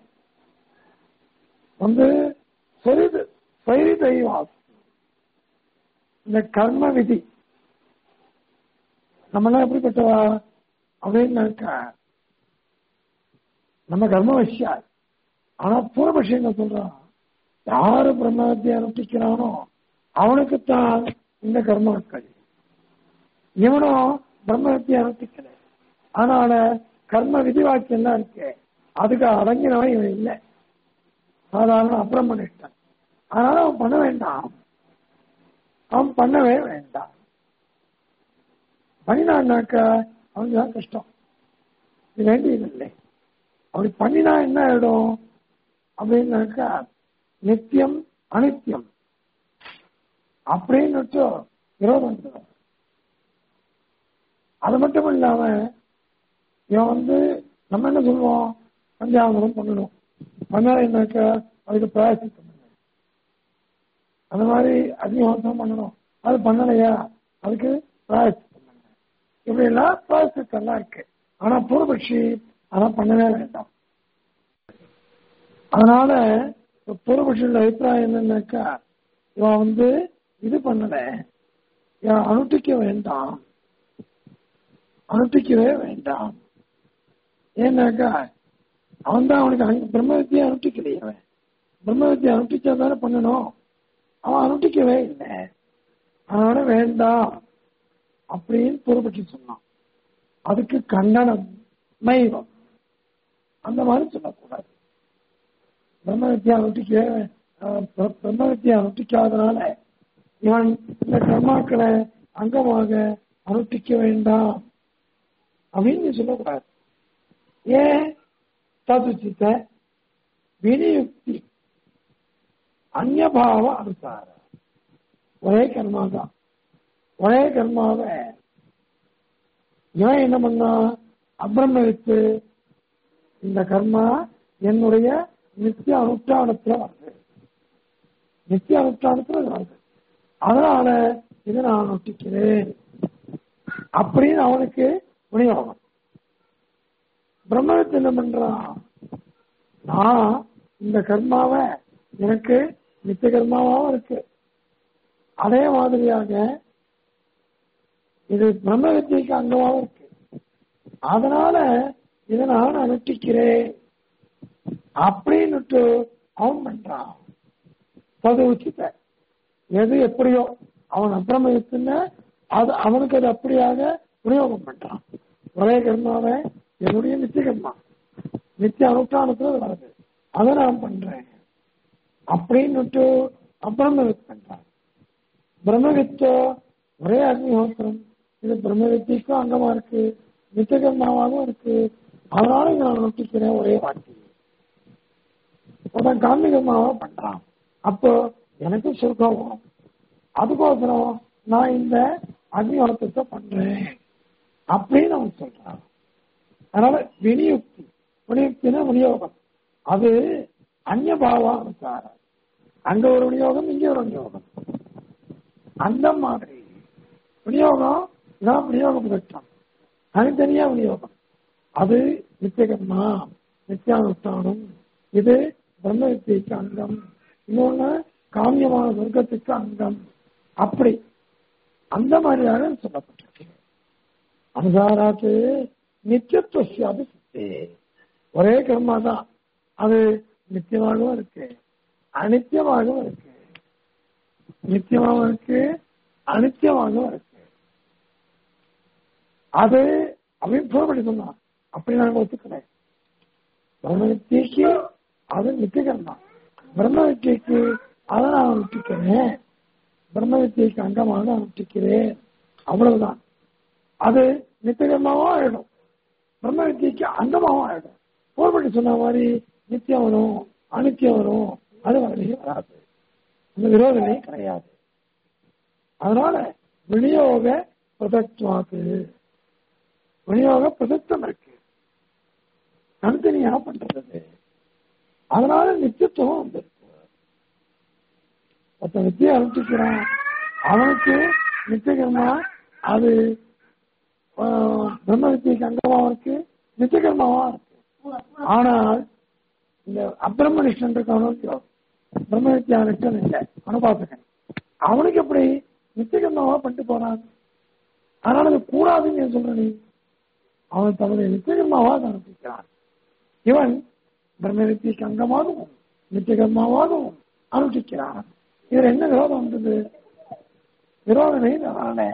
வந்து சரிது சரி தெய்வாஸ் இந்த கர்ம விதி நம்மளாம் எப்படிப்பட்டவா அப்படின்னாக்கா நம்ம கர்ம விஷயா ஆனா பூர்வபட்சி என்ன சொல்றான் யாரு பிரம்மத்தை அனுஷ்டிக்கிறானோ அவனுக்குத்தான் இந்த கர்மாக்கள் இவனும் பிரம்மத்தை அனுஷ்டிக்கல அதனால கர்ம விதி வாக்கியம் தான் இருக்கு அதுக்கு அடங்கினவன் இவன் இல்லை சாதாரண அப்பிரமணிஷ்டன் அதனால அவன் பண்ண வேண்டாம் அவன் பண்ணவே வேண்டாம் பண்ணினான்னாக்கா அவனுக்கு தான் கஷ்டம் இது வேண்டியதில்லை அப்படி பண்ணினா என்ன ஆயிடும் அப்படின்னாக்கா நித்தியம் அனித்தியம் அப்படின்னு விரோதம் வந்துடும். அது மட்டும் இல்லாம இவன் வந்து நம்ம என்ன சொல்லுவோம் பஞ்சாபனம் பண்ணணும் பண்ணாலும் என்னக்கா அதுக்கு பிரயாசம் பண்ணணும் அந்த மாதிரி அக்னிஹோத்திரம் பண்ணணும் அது பண்ணலையா அதுக்கு பிராயசம் பண்ணுங்க இப்படி எல்லாம் பிராயசத்தெல்லாம் இருக்கு ஆனா பூர்வபக்ஷி அதான் பண்ணவே வேண்டாம் அதனால பூர்வபட்சியோட அபிப்பிராயம் என்னன்னாக்கா இவன் வந்து இது பண்ணல இவன் அனுஷ்டிக்க வேண்டாம் அனுஷ்டிக்கவே வேண்டாம் ஏன்னாக்கா அவன் தான் அவனுக்கு அங்க பிரம்ம வித்தியை அனுஷ்டிக்கலையே அவன் பிரம்ம வித்தியை அனுஷ்டிச்சா தானே பண்ணணும் அவன் அனுஷ்டிக்கவே இல்லை அதனால வேண்டாம் அப்படின்னு பூர்வபட்சி சொன்னான் அதுக்கு கண்டனம் மைவம் அந்த மாதிரி சொல்லக்கூடாது பிரம்ம வித்தியா அனுஷ்டிக்கவே அஹ், பிர- பிரம்ம வித்தியா அனுஷ்டிக்காதனால இவன் இந்த கர்மாக்களை அங்கமாக அனுஷ்டிக்க வேண்டாம் அப்படின்னு நீ சொல்லக்கூடாது ஏன் ததுச்சித்த வினியுக்தி அந்நபாவ அனுசார ஒரே கர்மா தான் ஒரே கர்மாவை இவன் என்ன பண்ணா அபிரமித்து இந்த கர்மா என்னுடைய நித்திய அனுஷ்டானத்துல வருது நித்திய அனுஷ்டானத்துல இது வருது அதனால இதை நான் நொட்டிக்கிறேன் அப்படின்னு அவனுக்கு விநியோகம் பிரம்மவித்து என்ன பண்றான் நான் இந்த கர்மாவை எனக்கு நித்திய கர்மாவாவும் இருக்கு அதே மாதிரியாக இது பிரம்ம வித்தியைக்கு அங்கமாவும் இருக்கு அதனால இதை நான் அனுஷ்டிக்கிறேன் அப்படின்னுட்டு அவன் பண்றான் பது உச்சித்த எது எப்படியோ அவன் அப்பிரமயத்துன்னு அது அவனுக்கு அது அப்படியாக விநியோகம் பண்றான் ஒரே கர்மாவை என்னுடைய நித்திய கர்மா நித்திய அனுஷ்டானத்துல அது வருது அதை நான் பண்றேன் அப்படின்னுட்டு அப்பிரமவித் பண்றான் பிரம்மவித்தோ ஒரே அக்னிஹோத்திரம் இது பிரம்மவித்திக்கும் அங்கமா இருக்கு நித்திய கர்மாவாகவும் இருக்கு அதனால இதை நான் நொட்டிக்கிறேன் ஒரே வாட்டி உடன் காமிகமாவா பண்றான் அப்போ எனக்கு சுருக்கம் வரும் அதுக்கோசரம் நான் இந்த அக்னிஹோத்திரத்தை பண்றேன் அப்படின்னு அவன் சொல்றான் அதனால வினியுக்தி வினியுக்தினா விநியோகம் அது அந்நியபாவா அனுசாரம் அங்க ஒரு விநியோகம் இங்க ஒரு விநியோகம் அந்த மாதிரி விநியோகம் இதான் விநியோக பிரச்சனம் தனித்தனியா விநியோகம் அது நித்தியகர்மா நித்தியானுஷ்டானம் இது பிரம்ம வித்தியைக்கு அங்கம் இன்னொன்னு காமியமான சொர்க்கத்துக்கு அங்கம் அப்படி அந்த மாதிரியாக சொல்லப்பட்டிருக்கு அனுசாராத்து நித்தியத்துவசியாபி சித்தே ஒரே கர்மா தான் அது நித்தியமாகவும் இருக்கு அனித்தியமாகவும் இருக்கு நித்தியமாகவும் இருக்கு அனித்தியமாகவும் இருக்கு அது அபிப்பிராயப்படி சொன்னான் அப்படி நாங்க ஒத்துக்கிறேன் பிரம்ம வித்தியைக்கு அது நித்தியகரம் தான் பிரம்ம வித்தியைக்கு அதை நான் விட்டுக்கிறேன் பிரம்ம வித்தியைக்கு அங்கமாக நான் விட்டுக்கிறேன் அவ்வளவுதான் அது நித்தியகரமாவும் ஆயிடும் பிரம்ம வித்தியைக்கு அங்கமாவும் ஆயிடும் போர்படி சொன்ன மாதிரி நித்தியம் வரும் அனித்தியம் வரும் அது வரவே வராது அந்த விரோதமே கிடையாது அதனால விநியோக பிரதத்வாக்கு விநியோக பிரதத்தம் இருக்கு தனித்தனியா பண்றது அதனால நித்தியத்துவம் வந்திருக்கு ஒருத்தன் வித்தியை அனுப்பிக்கிறான் அவனுக்கு நித்தியகர்மா அது ஆஹ், பிரம்ம வித்தியைக்கு அங்கமாவும் இருக்கு நித்தியகர்மாவா இருக்கு ஆனால் இந்த அப்பிரமனிஷ்டன் இருக்கவனுக்கு பிரம்ம வித்யா நிஷ்டன் இல்லை அனுபாசகன் அவனுக்கு எப்படி நித்தியகர்மாவா பண்ணிட்டு போறான் அதனால அது கூடாதுன்னு ஏன் சொல்ற நீ அவன் தன்னுடைய நித்தியகர்மாவா அனுப்பிக்கிறான் இவன் பிரம்ம வித்தியைக்கு அங்கமாகவும் நித்தியகர்மாவாகவும் அனுஷ்டிக்கிறான் இதுல என்ன விரோதம் வந்தது விரோதமே அதனால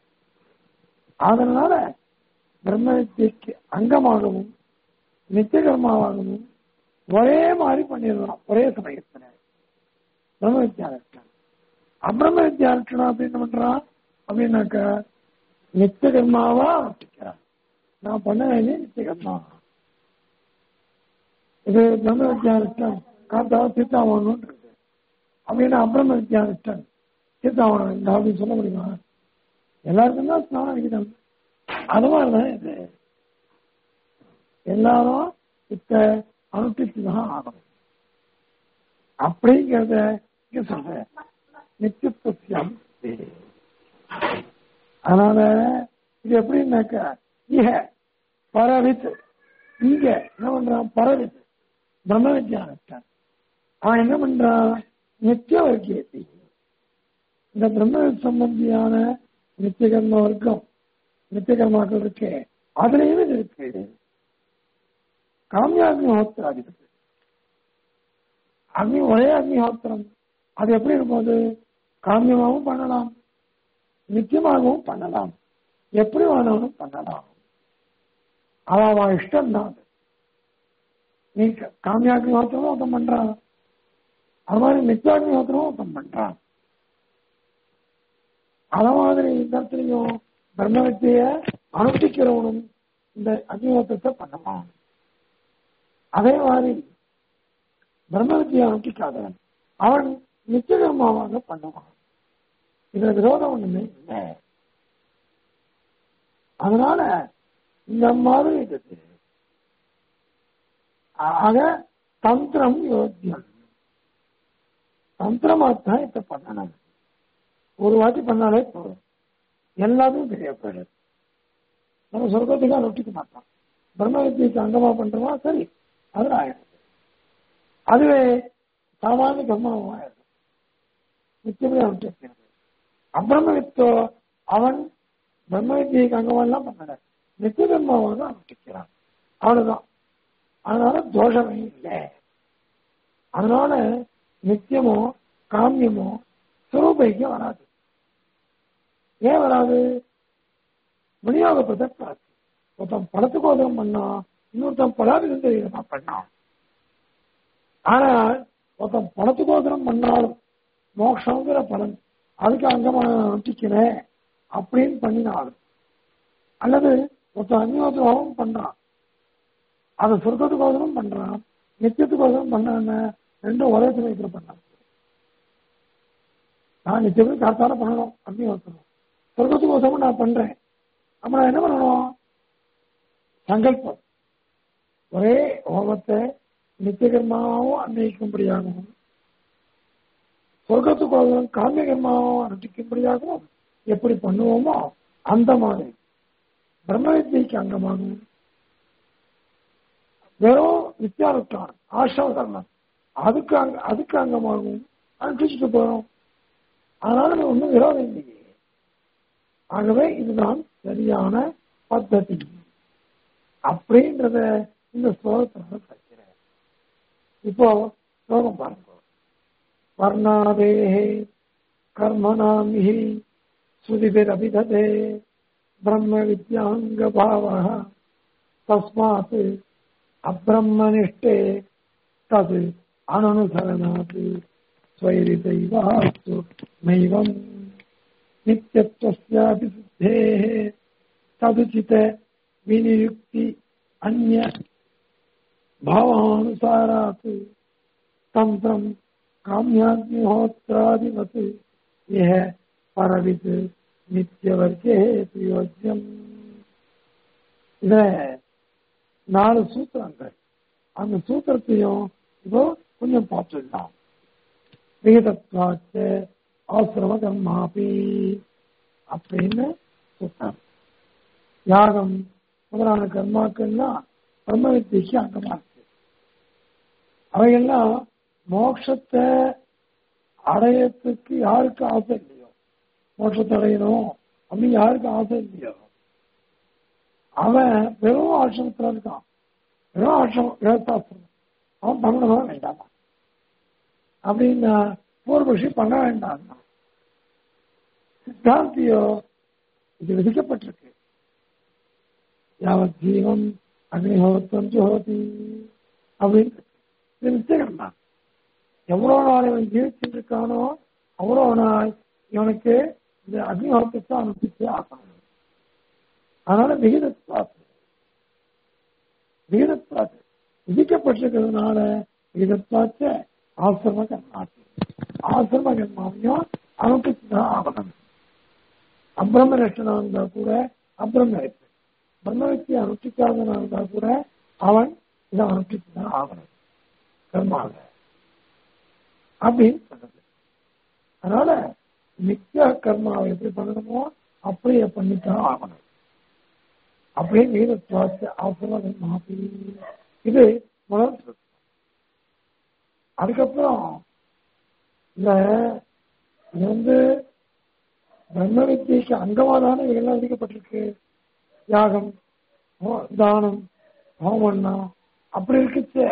அதனால பிரம்ம வித்தியைக்கு அங்கமாகவும் நித்தியகர்மாவாகவும் ஒரே மாதிரி பண்ணிடலாம் ஒரே சமயத்துல பிரம்ம வித்யாலட்சணம் அபிரம வித்யாலட்சணம் அப்படின்னு என்ன பண்றான் அப்படின்னாக்கா நித்தியகர்மாவா அனுஷ்டிக்கிறான் நான் பண்ண வேண்டிய நித்தியகர்மா இது பிரம்ம வித்யாலட்சம் காத்தா சீத்தாவணும் இருக்கு அப்படின்னா அபிரம வித்யாலட்சம் சீத்தாவனம் இந்த அப்படின்னு சொல்ல முடியுமா எல்லாருக்கும் தான் ஸ்நானம் அடிக்கணும் அது மாதிரிதான் இது எல்லாரும் இப்ப அனுஷ்டிச்சு தான் ஆகணும் அப்படிங்கிறத இங்க சொல்றேன் நித்தியத்துவம் அதனால இது எப்படின்னாக்க இக பரவித் இங்க என்ன பண்றான் பரவித் பிரம்ம வித்யானத்தான் அவன் என்ன பண்றான் நித்திய வர்க்கியத்தை இந்த பிரம்ம சம்பந்தியான நித்திய கர்ம வர்க்கம் நித்திய கர்மாக்கள் இருக்கு அதுலயும் இது இருக்கு காமியாக்னிஹோத்திராதிபதி அக்னி ஒரே அக்னிஹோத்திரம் அது எப்படி இருக்கும் அது காமியமாகவும் பண்ணலாம் நித்தியமாகவும் பண்ணலாம் எப்படி வேணாலும் பண்ணலாம் அவன் அவன் இஷ்டம் தான் அது நீ காமியாக்னிஹோத்திரமும் ஒருத்தன் பண்றான் அது மாதிரி நித்தியாக்னிஹோத்திரமும் ஒருத்தன் பண்றான் அத மாதிரி இந்த இடத்துலையும் பிரம்ம வித்திய அனுஷ்டிக்கிறவனும் இந்த அக்னிஹோத்திரத்தை பண்ணலாம் அதே மாதிரி பிரம்ம வித்தியை அனுஷ்டிக்காதவன் அவன் நிச்சயகர்மாவாக பண்ணுவான் இதுல விரோதம் ஒண்ணுமே இல்லை அதனால இந்த மாதிரி இருக்கு ஆக தந்திரம் யோக்கியம் தந்திரமாத்தான் இப்ப பண்ணணும் ஒரு வாட்டி பண்ணாலே போதும் எல்லாத்தையும் தெரிய போயிடுது நம்ம சொர்க்கத்துக்கு அனுஷ்டிக்க மாட்டோம் பிரம்ம வித்தியத்தை அங்கமா பண்றோமா சரி அது ஆயிடும் அதுவே சாமானிய கர்மாவும் ஆயிடும் நிச்சயமே அனுஷ்டிக்கிறது அப்பிரம வித்தோ அவன் பிரம்ம வித்தியைக்கு அங்கமெல்லாம் பண்ணல நித்திய கர்மாவாக அனுஷ்டிக்கிறான் அவ்வளவுதான் அதனால தோஷமே இல்லை அதனால நித்தியமோ காமியமோ சுரூபைக்கு வராது ஏன் வராது விநியோக பிரதக்காது ஒருத்தன் படத்துக்கோதரம் பண்ணா இன்னொருத்தன் பலாபிதம் தெரியுமா பண்ணான் ஆனா ஒருத்தன் பணத்துக்கோசரம் பண்ணாலும் மோட்சங்கிற பலன் அதுக்கு அங்கமா நொட்டிக்கிறேன் அப்படின்னு பண்ணினாலும் அல்லது ஒருத்தன் அந்நியோத்திரமும் பண்றான் அதை சொர்க்கத்துக்கோசரம் பண்றான் நித்தியத்துக்கோசரம் பண்ணான்னு ரெண்டும் ஒரே சமயத்தில் பண்ணான் நான் நிச்சயமே காத்தால பண்ணணும் அக்னிஹோத்திரம் சொர்க்கத்துக்கோசரம் நான் பண்றேன் அப்ப நான் என்ன பண்ணணும் சங்கல்பம் ஒரே ஹோமத்தை நித்தியகர்மாவும் அன்வயிக்கும்படியாகவும் சொர்க்கத்துக்கோசரம் காமியகர்மாவும் அனுஷ்டிக்கும்படியாகவும் எப்படி பண்ணுவோமோ அந்த மாதிரி பிரம்ம வித்தியைக்கு அங்கமாகவும் வெறும் வித்யானுஷ்டானம் ஆசிரம கர்மம் அதுக்கு அங்க அதுக்கு அங்கமாகவும் அனுஷ்டிச்சுட்டு போறோம் அதனால அது ஒன்றும் விரோதம் இல்லையே ஆகவே இதுதான் சரியான பத்ததி அப்படின்றத இந்த ஸ்லோகத்தினால கிடைக்கிறேன் இப்போ ஸ்லோகம் பாருங்க வர்ணாதேஹே கர்மணாமிஹி ஸ்ருதிபிரபிததே பிரம்ம வித்யாங்க பாவः தஸ்மாத் அப்ரம்மனிஷ்டே தது அனனுசரணாத் स्वैरितैवास्तु नैवम् नित्यत्वस्यापि सिद्धेः तदुचित विनियुक्ति अन्य भावानुसारात् तन्त्रम् काम्याग्निहोत्रादिवत् यः परवित् நித்தியவர்க்கே பிரயோஜ்யம் இத நாலு சூத்திரங்கள் அந்த சூத்திரத்தையும் இப்போ கொஞ்சம் பார்த்துடலாம் விகிதத்வாச்ச ஆசிரம கர்மாபி அப்படின்னு சொல்றாங்க யாகம் முதலான கர்மாக்கள்லாம் பிரம்ம வித்தியக்கு அங்கமா இருக்கு அவையெல்லாம் மோட்சத்தை அடையத்துக்கு யாருக்கு ஆசை இல்லையோ மோட்சத்தை அடையணும் அப்படின்னு யாருக்கு ஆசை இல்லையோ அவன் வெறும் ஆசிரமத்துல இருக்கான் வெறும் ஆசிரமம் வேதாசிரமம் அவன் பண்ணணுமா வேண்டாமா அப்படின்னா பூர்வபக்ஷி பண்ண வேண்டாம் சித்தாந்தியோ இது விதிக்கப்பட்டிருக்கு யாவத் ஜீவம் அக்னிஹோத்திரம் ஜோதி அப்படின்னு இது நிச்சயம் தான் எவ்வளவு நாள் இவன் ஜீவிச்சுட்டு இருக்கானோ அவ்வளவு நாள் இவனுக்கு இந்த அக்னிஹோத்திரத்தை அனுப்பிச்சு ஆகணும் அதனால விகிதத்வாத்து விகிதத்வாத்து விதிக்கப்பட்டிருக்கிறதுனால விகிதத்வாச்ச ஆசிரம கர்மாத்தி ஆசிரம கர்மாவையும் அனுப்பிச்சுதான் ஆகணும் அப்பிரமரஷ்டனா இருந்தா கூட அப்பிரம பிரம்மவித்தி அனுஷ்டிக்காதனா இருந்தா கூட அவன் இதை அனுஷ்டிச்சுதான் ஆகணும் கர்மாவ அப்படின்னு சொன்னது அதனால நித்திய கர்மாவை எப்படி பண்ணணுமோ அப்படியே பண்ணித்தான் ஆகணும் அப்படியே நீத சுவாச ஆசிரம கர்மாபி இது முதல் அதுக்கப்புறம் இந்த இது வந்து பிரம்ம வித்தியைக்கு அங்கமா தானே இதெல்லாம் விதிக்கப்பட்டிருக்கு யாகம் ஹோ- தானம் ஹோமண்ணம் அப்படி இருக்குச்சே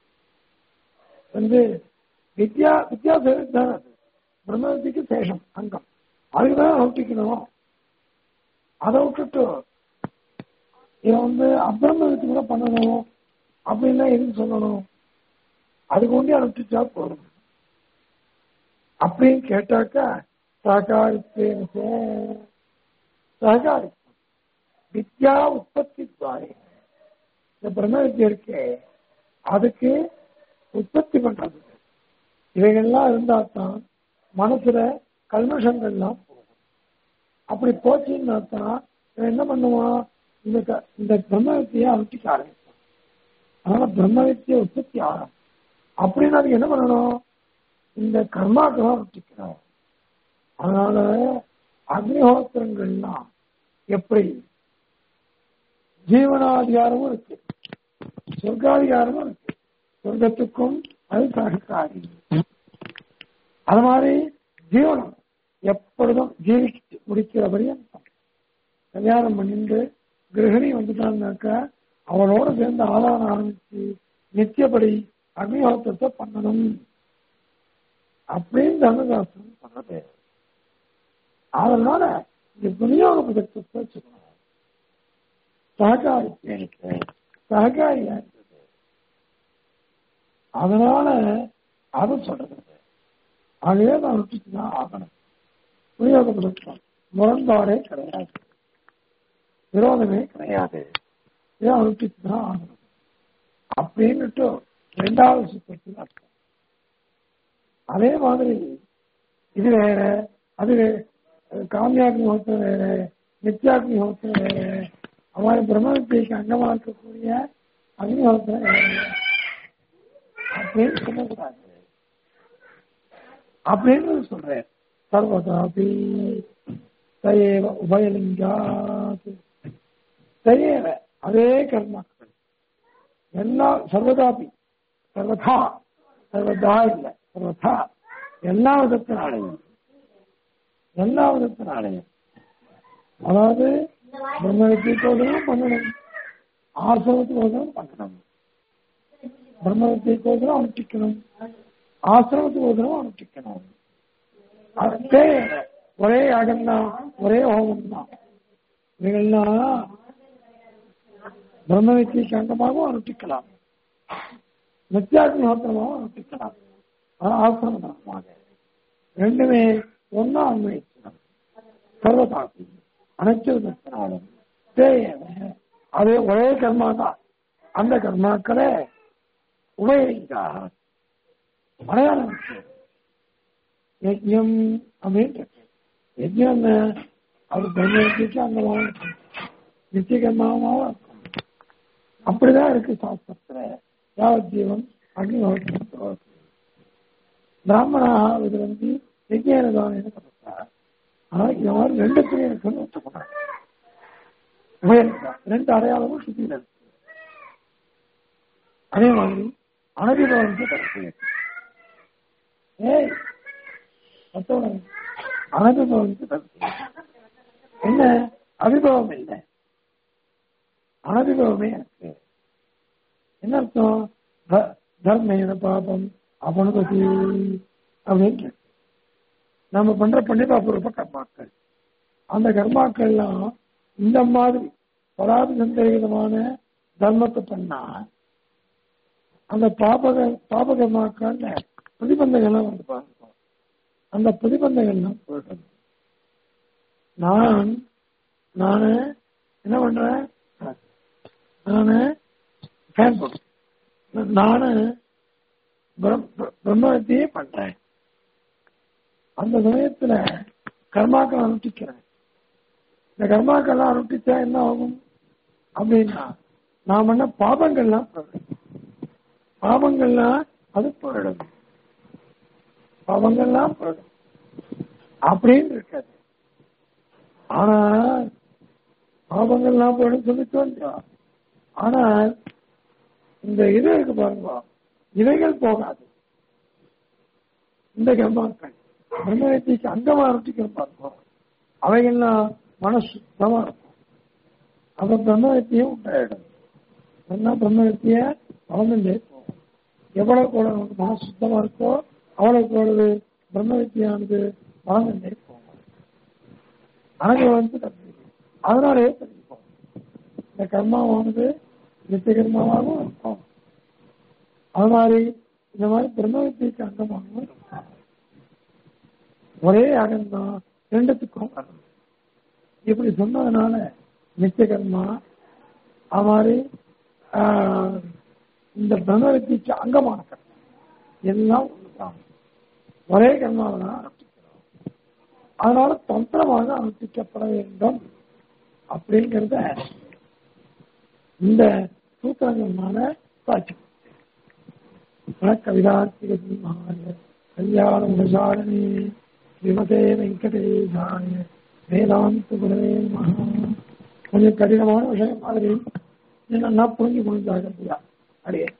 வந்து வித்யா வித்யா சேஷம் தானே அது பிரம்ம வித்தியக்கு சேஷம் அங்கம் அதுக்குதான் அனுஷ்டிக்கணும் அதை விட்டுட்டு இவன் வந்து அப்பிரம வித்தி கூட பண்ணணும் அப்படின்னா எதுக்கு சொல்லணும் அதுக்கு ஒண்டி அனுப்பிச்சா போதும் அப்படின்னு கேட்டாக்கா சகாரித்தேன் சகாரித்தம் வித்யா உற்பத்தி துவாரே இந்த பிரம்ம வித்யா இருக்கே அதுக்கு உற்பத்தி பண்றது இவைகள்லாம் இருந்தா தான் மனசுல கல்மஷங்கள்லாம் போகும் அப்படி போச்சுன்னா தான் இவன் என்ன பண்ணுவான் இந்த க- இந்த பிரம்ம வித்தியை அனுப்பிக்க ஆரம்பிப்பான் அதனால பிரம்ம வித்தியை உற்பத்தி ஆகும் அப்படின்னு அதுக்கு என்ன பண்ணணும் இந்த கர்மாக்களை அனுப்பிக்கணும் அதனால அக்னிஹோத்திரங்கள்லாம் எப்படி ஜீவனாதிகாரமும் இருக்கு சொர்க்காதிகாரமும் இருக்கு சொர்க்கத்துக்கும் அது சகக்காரி அது மாதிரி ஜீவனம் எப்பொழுதும் ஜீவிச்சு முடிக்கிற பரியந்தம் கல்யாணம் பண்ணிட்டு கிரகிணி வந்துட்டான்னாக்கா அவளோட சேர்ந்து ஆதாரம் ஆரம்பிச்சு நித்தியப்படி அக்னிஹோத்திரத்தை பண்ணணும் அப்படின்னு தர்மசாஸ்திரம் சொன்னது அதனால இந்த விநியோக பதக்கத்தை வச்சுக்கணும் சககாரி எனக்கு சககாரியா இருந்தது அதனால அதை சொல்றது ஆகவே நான் விட்டுட்டு தான் ஆகணும் விநியோக பதக்கம் முரண்பாடே கிடையாது விரோதமே கிடையாது இதை விட்டுட்டு தான் ஆகணும் அப்படின்னுட்டு ரெண்டாவது சுத்தத்தில் அர்த்தம் அதே மாதிரி இது வேற அது வே- காமியாக்னி ஹோத்திரம் வேற நித்யாக்னி ஹோத்திரம் வேற அவன் பிரம்ம வித்தியைக்கு அங்கமா இருக்கக்கூடிய அக்னி ஹோத்திரம் வேற அப்படின்னு சொல்லக்கூடாது அப்படின்னு சொல்றேன் சர்வதாபி தயேவ உபயலிங்காத் தயேவ அதே கர்மாக்கள் எல்லா சர்வதாபி சர்வதா சர்வதா இல்ல சர்வதா எல்லா விதத்தினாலையும் எல்லா விதத்தினாலையும் அதாவது பிரம்மவித்தியக்கோசரம் பண்ணணும் ஆசிரமத்துக்கோசரம் பண்ணணும் பிரம்மவித்தியக்கோசரம் அனுஷ்டிக்கணும் ஆசிரமத்துக்கோசரம் அனுஷ்டிக்கணும் அதே ஒரே யாகம் தான் ஒரே ஹோமம் தான் இவைகள்லாம் பிரம்ம வித்தியக்கு அங்கமாகவும் அனுஷ்டிக்கலாம் நித்தியாக்னி ஹோத்திரமாகவும் அனுஷ்டிக்கலாம் அது ஆசிரம தர்மமாக ரெண்டுமே ஒன்னா அன்வயிக்கணும் சர்வதாசி அனைத்து விதத்தினாலும் தேவை அதே ஒரே கர்மா தான் அந்த கர்மாக்களை உபயோகிக்காக மலையாளம் இருக்கு. யஜ்யம் அப்படின்னு இருக்கு. யஜ்யம் என்ன அது பிரம்மத்துக்கு அங்கமாக இருக்கும் நித்திய கர்மாவும் இருக்கும் அப்படிதான் இருக்கு சாஸ்திரத்துல யாவத் ஜீவன் அக்னிஹோத்திரம் பிராமணா இது வந்து யஜ்யனதான் கருத்தார் ஆனா இந்த மாதிரி ரெண்டு பேரும் இருக்குன்னு ஒத்துக்கணும் உபயோகிக்கலாம் ரெண்டு அடையாளமும் சுத்தியில இருக்கு அதே மாதிரி அனதிபவனுக்கு கருத்து ஏய் மத்தவங்க அனதிபவனுக்கு கருத்து என்ன அபிபவம் இல்லை அனதிபவமே இருக்கு என்ன அர்த்தம் த- தர்மேன பாபம் அபனுபதி அப்படின்னு இருக்கு. நம்ம பண்ற பண்டிதாபூர்வ கர்மாக்கள் அந்த கர்மாக்கள்லாம் இந்த மாதிரி பராதி சந்தேகமான தர்மத்தை பண்ணா அந்த பாபக பாபகர்மாக்கள்ல பிரதிபந்தங்கள்லாம் வந்து பாருங்க அந்த பிரதிபந்தங்கள்லாம் போயிட்டு நான் நானு என்ன பண்றேன் நானு ஃபேன் போடுறேன் நானு பிரம்- பிரம்மத்தையே பண்றேன் அந்த சமயத்துல கர்மாக்கள் அனுஷ்டிக்கிறேன் இந்த கர்மாக்கள்லாம் அனுஷ்டிச்சா என்ன ஆகும் அப்படின்னா நான் பண்ண பாபங்கள்லாம் போயிடும் பாபங்கள்லாம் அது போயிடும் பாவங்கள்லாம் போயிடும் அப்படின்னு இருக்காது ஆனா பாவங்கள்லாம் போயிடும் சொல்லி தோன்றும் ஆனால் இந்த இது இருக்கு பாருங்க இவைகள் போகாது இந்த கர்மாக்கள் பிரம்மவித்திக்கு அங்கமா அனுஷ்டிக்கிறோம் பார்ப்போம் அவைகள்லாம் மனசு சுத்தமா இருக்கும் அப்ப பிரம்மவித்தியும் உண்டாயிடும் என்ன பிரம்மவித்திய வளர்ந்துட்டே போகும் எவ்வளவு கூட நமக்கு மனசு சுத்தமா இருக்கோ அவ்வளவுக்கு அவ்வளவு பிரம்மவித்தியானது வளர்ந்துட்டே போகும் அனுபவம் வந்து கற்றுக்கும் அதனாலே தெரிஞ்சுப்போம் இந்த கர்மாவானது நித்திய கர்மாவாகவும் இருக்கும் அது மாதிரி இந்த மாதிரி பிரம்மவித்தியக்கு அங்கமாகவும் இருக்கும் ஒரே அகம்தான் ரெண்டுத்துக்கும் வரணும் இப்படி சொன்னதுனால நித்திய கர்மா அது மாதிரி ஆஹ், இந்த பிரம்மவித்திக்கு அங்கமான கர்மா எல்லாம் ஒண்ணுதான் ஒரே கர்மாவை தான் அனுஷ்டிக்கிறோம் அதனால தந்திரமாக அனுஷ்டிக்கப்பட வேண்டும் அப்படிங்கிறத இந்த சூத்திரங்கள்னால சாட்சி கவிதார்த்திக சிம்மாய கல்யாண உபசாரணி ஸ்ரீமதே வெங்கடேசாய வேதாந்த குரவே மகா கொஞ்சம் கடினமான விஷயம் மாதிரி என்னன்னா புரிஞ்சு புரிஞ்சாக அப்படியே